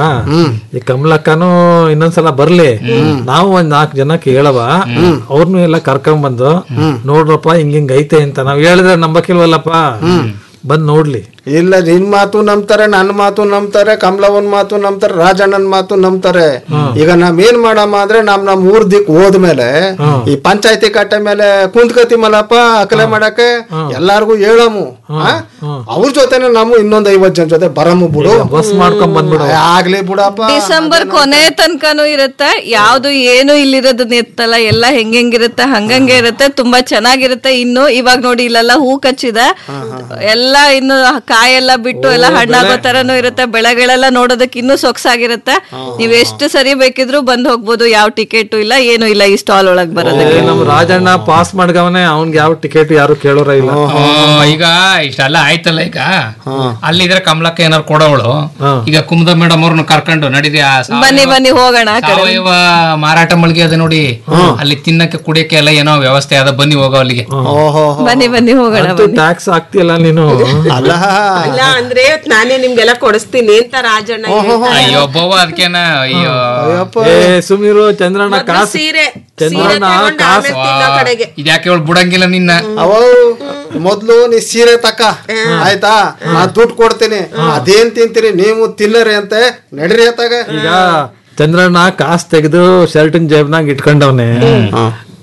ಈ ಕಮಲಕ್ಕನು ಇನ್ನೊಂದ್ಸಲ ಬರ್ಲಿ ನಾವು ಒಂದ್ ನಾಲ್ಕು ಜನ ಕೇಳವ ಅವ್ರನ್ನು ಎಲ್ಲ ಕರ್ಕೊಂಡ್ ಬಂದು ನೋಡ್ರಪ್ಪ ಹಿಂಗ್ ಹಿಂಗ್ ಐತೆ ಅಂತ ನಾವ್ ಹೇಳಿದ್ರೆ ನಂಬಕಿಲ್ವಲ್ಲಪ್ಪ ಬಂದ್ ನೋಡ್ಲಿ ಇಲ್ಲ ನಿನ್ ಮಾತು ನಂಬ್ತಾರೆ ನನ್ನ ಮಾತು ನಂಬ್ತಾರೆ ಕಮಲವನ್ ಮಾತು ನಂಬ್ತಾರೆ ರಾಜಣ್ಣನ್ ಮಾತು ನಂಬ್ತಾರೆ ಈಗ ನಾವ್ ಏನ್ ಮಾಡಮ್ಮ ಅಂದ್ರೆ ನಮ್ ನಮ್ ಊರ್ ದಿಕ್ ಹೋದ್ಮೇಲೆ ಈ ಪಂಚಾಯತಿ ಕಟ್ಟೆ ಮೇಲೆ ಕುಂತ್ಕತಿ ಮಲ್ಲಪ್ಪ ಅಕಲೆ ಮಾಡಕ್ಕೆ ಎಲ್ಲಾರ್ಗು ಹೇಳಮು ಆ? ಅವ್ರ ಜೊತೆನೆ ನಾವು ಇನ್ನೊಂದ್ ಐವತ್ ಜನ ಜೊತೆ ಬರಮು ಬಿಡು ಬಸ್ ಮಾಡ್ಕೊಂಡ್ ಬಂದ್ಬಿಡು ಆಗ್ಲಿ ಬಿಡಪ್ಪ ಡಿಸೆಂಬರ್ ಕೊನೆ ತನಕನೂ ಇರುತ್ತೆ ಯಾವ್ದು ಏನು ಇಲ್ಲಿರೋದು ಇರ್ತಲ್ಲ ಎಲ್ಲ ಹೆಂಗ್ ಹೆಂಗಿರುತ್ತೆ ಹಂಗಂಗೆ ಇರುತ್ತೆ ತುಂಬಾ ಚೆನ್ನಾಗಿರುತ್ತೆ ಇನ್ನು ಇವಾಗ ನೋಡಿ ಇಲ್ಲೆಲ್ಲ ಹೂ ಕಚ್ಚಿದೆ ಎಲ್ಲ ಇನ್ನು ಕಾಯೆಲ್ಲ ಬಿಟ್ಟು ಎಲ್ಲ ಹಣ್ಣಾಗೋ ತರನು ಇರುತ್ತೆ ಬೆಳೆಗಳೆಲ್ಲ ನೋಡೋದಕ್ಕೆ ಇನ್ನೂ ಸೊಗ್ಸಾಗಿರುತ್ತೆ ನೀವ್ ಎಷ್ಟು ಸರಿ ಬೇಕಿದ್ರು ಬಂದ್ ಹೋಗ್ಬೋದು ಯಾವ ಟಿಕೆಟ್ ಇಲ್ಲ ಏನು ಇಲ್ಲ ಈ ಸ್ಟಾಲ್ ಒಳಗ್ ಬರೋದಕ್ಕೆ ಏ, ನಮ್ ರಾಜಣ್ಣ ಪಾಸ್ ಮಾಡ್ಗವನೆ ಅವ್ನ್ಗೆ ಯಾವ ಟಿಕೆಟ್ ಯಾರು ಕೇಳೋರ ಇಲ್ಲ ಹ್ಮ್, ಈಗ ಇಷ್ಟೆಲ್ಲ ಆಯ್ತಲ್ಲ ಈಗ ಅಲ್ಲಿದ್ರೆ ಕಮಲಕ್ಕ ಏನಾರು ಕೊಡೋವಳು ಈಗ ಕುಮದ ಮೇಡಮ್ ಅವ್ರನ್ನ ಕರ್ಕೊಂಡು ನಡೀರಿ ಆ ಸಾವಯವ- ಬನ್ನಿ ಬನ್ನಿ ಹೋಗೋಣ ಆ ಕಡೆ ಸಾವಯವ ಮಾರಾಟ ಮಳಿಗೆ ಅದ ನೋಡಿ ಅಲ್ಲಿ ತಿನ್ನಕ್ಕೆ ಕುಡಿಯಕ್ಕೆ ಎಲ್ಲ ಏನೋ ವ್ಯವಸ್ಥೆ ಅದ ಬನ್ನಿ ಹೋಗೋ ಅಲ್ಲಿಗೆ ಓಹೋ ಬನ್ನಿ ಬನ್ನಿ ಹೋಗೋಣ ಬನ್ನಿ ಟ್ಯಾಕ್ಸ್ ಹಾಕ್ತಿಯಲ್ಲ ನೀನು ಅಲ್ಲ ಅಲ್ಲ ಅಂದ್ರೆ ನಾನೇ ನಿಮ್ಗೆಲ್ಲ ಕೊಡಿಸ್ತೀನಿ ಅಂತ ರಾಜಣ್ಣ ಹೇಳ್ತಾರೆ. ಅಯ್ಯೋ ಒಬ್ಬವ ಅದಕ್ಕೇನ ಅಯ್ಯೋ ಏ ಸುಮೀರು ಚಂದ್ರಣ್ಣ ಮೊದ್ಲು ಕಾಸು ಸೀರೆ ಸೀರೆ ಚಂದ್ರಣ್ಣ ತಗೊಂಡು ಕಾಸು ಆಮೇಲೆ ತಿನ್ನೋ ಕಡೆಗೆ ಇದ್ಯಾಕೆ ಅವಳು ಬಿಡಂಗಿಲ್ಲ ನಿನ್ನ ಅವ ಮೊದ್ಲು ನೀ ಸೀರೆ ತಕ್ಕ ಆಯ್ತಾ ನಾ ದುಡ್ಡು ಕೊಡ್ತೀನಿ ಅದೇನ್ ತಿಂತೀರಿ ನೀವು ತಿನ್ನರಿ ಅಂತೆ ನಡೀರಿ ಅತ್ತಾಗ ಈಗ ಚಂದ್ರಣ್ಣ ಕಾಸ್ ತೆಗೆದು ಶರ್ಟಿನ ಜೇಬ್ನಾಗ ಇಟ್ಕೊಂಡವ್ನೆ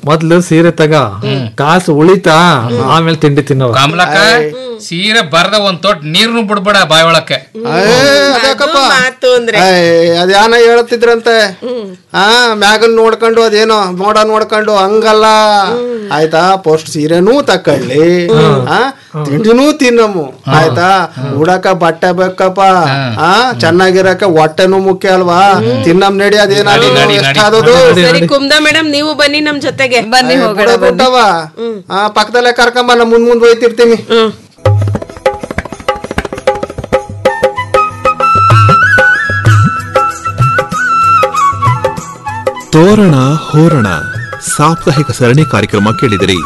ಮೊದ್ಲು ಸೀರೆ ತಗ ಕಾಸು ಉಳಿತಾ ಆಮೇಲೆ ತಿಂಡಿ ತಿನ್ನೋ ಕಮಲಕ್ಕ ಸೀರೆ ಬರ್ದ ಒಂದ್ ತೊಟ್ ನೀರ್ನು ಬಿಡ್ಬೇಡ ಬಾಯ್ ಒಳಕ್ಕೆ ಅದ್ಯಾಕಪ್ಪ ಮಾತು ಅಂದ್ರೆ ಅದ್ಯಾನ ಹೇಳ್ತಿದ್ರಂತೆ ಆ ಮ್ಯಾಗನ್ ನೋಡ್ಕೊಂಡು ಅದೇನೋ ಮೋಡ ನೋಡ್ಕೊಂಡು ಹಂಗಲ್ಲ ಆಯ್ತಾ ಪೋಸ್ಟ್ ಸೀರೆನೂ ತಕೊಳ್ಳಿ ಆ ತಿಂಡಿನೂ ತಿನ್ನಮು ಆಯ್ತಾ ಉಡಕ ಬಟ್ಟೆ ಬೇಕಪ್ಪ ಆ ಚೆನ್ನಾಗಿರಕ ಹೊಟ್ಟೆನೂ ಮುಖ್ಯ ಅಲ್ವಾ ತಿನ್ನಮ್ ನಡಿ ಅದೇನಾದ್ರು ಎಷ್ಟಾದದು ಸರಿ ಕುಮ್ದಾ ಮೇಡಮ್ ನೀವು ಬನ್ನಿ ನಮ್ ಜೊತೆಗೆ ಬನ್ನಿ ಹೋಗೋಣ ಬನ್ನಿ ಬಿಟ್ಟವ ಆ ಪಕ್ಕದಲ್ಲೇ ಕರ್ಕೊಂಬ ನಾ ಮುಂದ್ ಮುಂದ್ ಹೋಯ್ತಿರ್ತೀನಿ ತೋರಣ ಹೋರಣ ಸಾಪ್ತಾಹಿಕ ಸರಣಿ ಕಾರ್ಯಕ್ರಮ ಕೇಳಿದಿರಿ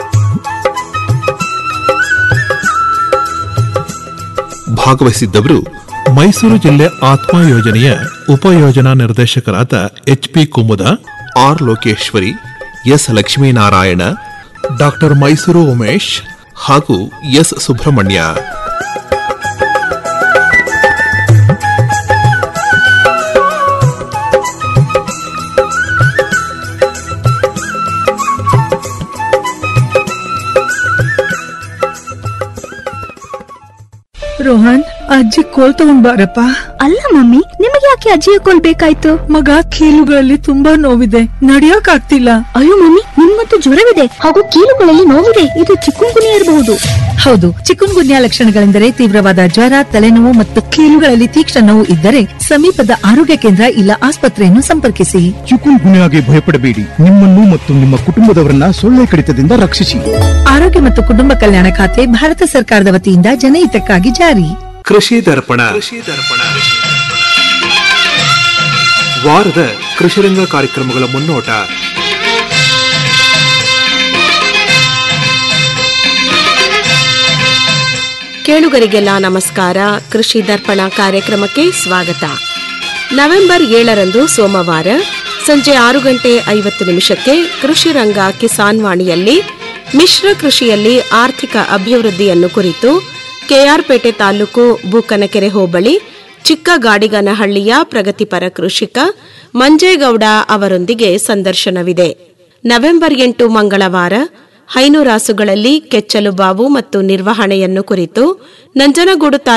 ಭಾಗವಹಿಸಿದ್ದವರು ಮೈಸೂರು ಜಿಲ್ಲೆ ಆತ್ಮ ಯೋಜನೆಯ ಉಪಯೋಜನಾ ನಿರ್ದೇಶಕರಾದ H P Kumuda R Lokeshwari S Lakshminarayana doctor Mysuru Umesh ಹಾಗೂ ಎಸ್ ಸುಬ್ರಹ್ಮಣ್ಯ ರೋಹನ್ ಅಜ್ಜಿ ಕೋಲ್ ತಗೊಂಡ್ ಬಾರಪ್ಪ ಅಲ್ಲ ಮಮ್ಮಿ ನಿಮಗೆ ಯಾಕೆ ಅಜ್ಜಿಯ ಕೋಲ್ ಬೇಕಾಯ್ತು ಮಗ ಕೀಲುಗಳಲ್ಲಿ ತುಂಬಾ ನೋವಿದೆ ನಡಿಯಕ್ ಆಗ್ತಿಲ್ಲ ಅಯ್ಯೋ ಮಮ್ಮಿ ನಿಮ್ಗಂತೂ ಜ್ವರವಿದೆ ಹಾಗೂ ಕೀಲುಗಳಲ್ಲಿ ನೋವಿದೆ ಇದು ಚಿಕ್ಕುಂಗುನಿ ಇರಬಹುದು ಹೌದು ಚಿಕುನ್ ಗುನ್ಯಾ ಲಕ್ಷಣಗಳೆಂದರೆ ತೀವ್ರವಾದ ಜ್ವರ ತಲೆನೋವು ಮತ್ತು ಕೀಲುಗಳಲ್ಲಿ ತೀಕ್ಷ್ಣ ನೋವು ಇದ್ದರೆ ಸಮೀಪದ ಆರೋಗ್ಯ ಕೇಂದ್ರ ಇಲ್ಲ ಆಸ್ಪತ್ರೆಯನ್ನು ಸಂಪರ್ಕಿಸಿ ಚಿಕುನ್ ಗುನ್ಯಾಗೆ ಭಯಪಡಬೇಡಿ ನಿಮ್ಮನ್ನು ಮತ್ತು ನಿಮ್ಮ ಕುಟುಂಬದವರನ್ನ ಸೊಳ್ಳೆ ಕಡಿತದಿಂದ ರಕ್ಷಿಸಿ ಆರೋಗ್ಯ ಮತ್ತು ಕುಟುಂಬ ಕಲ್ಯಾಣ ಖಾತೆ ಭಾರತ ಸರ್ಕಾರದ ವತಿಯಿಂದ ಜನಹಿತಕ್ಕಾಗಿ ಜಾರಿ ಕೃಷಿ ದರ್ಪಣ ವಾರದ ಕೃಷಿರಂಗ ಕಾರ್ಯಕ್ರಮಗಳ ಮುನ್ನೋಟ ಕೇಳುಗರಿಗೆಲ್ಲ ನಮಸ್ಕಾರ ಕೃಷಿ ದರ್ಪಣ ಕಾರ್ಯಕ್ರಮಕ್ಕೆ ಸ್ವಾಗತ ನವೆಂಬರ್ ಏಳರಂದು ಸೋಮವಾರ ಸಂಜೆ ಆರು ಗಂಟೆ ಐವತ್ತು ನಿಮಿಷಕ್ಕೆ ಕೃಷಿ ರಂಗ ಕಿಸಾನ್ ವಾಣಿಯಲ್ಲಿ ಮಿಶ್ರ ಕೃಷಿಯಲ್ಲಿ ಆರ್ಥಿಕ ಅಭಿವೃದ್ಧಿಯನ್ನು ಕುರಿತು ಕೆಆರ್ಪೇಟೆ ತಾಲೂಕು ಬೂಕನಕೆರೆ ಹೋಬಳಿ ಚಿಕ್ಕ ಗಾಡಿಗನಹಳ್ಳಿಯ ಪ್ರಗತಿಪರ ಕೃಷಿಕ ಮಂಜೇಗೌಡ ಅವರೊಂದಿಗೆ ಸಂದರ್ಶನವಿದೆ ನವೆಂಬರ್ ಎಂಟು ಮಂಗಳವಾರ ಹೈನುರಾಸುಗಳಲ್ಲಿ ಕೆಚ್ಚಲು ಬಾವು ಮತ್ತು ನಿರ್ವಹಣೆಯನ್ನು ಕುರಿತು ನಂಜನಗೂಡು ತಾಲೂಕು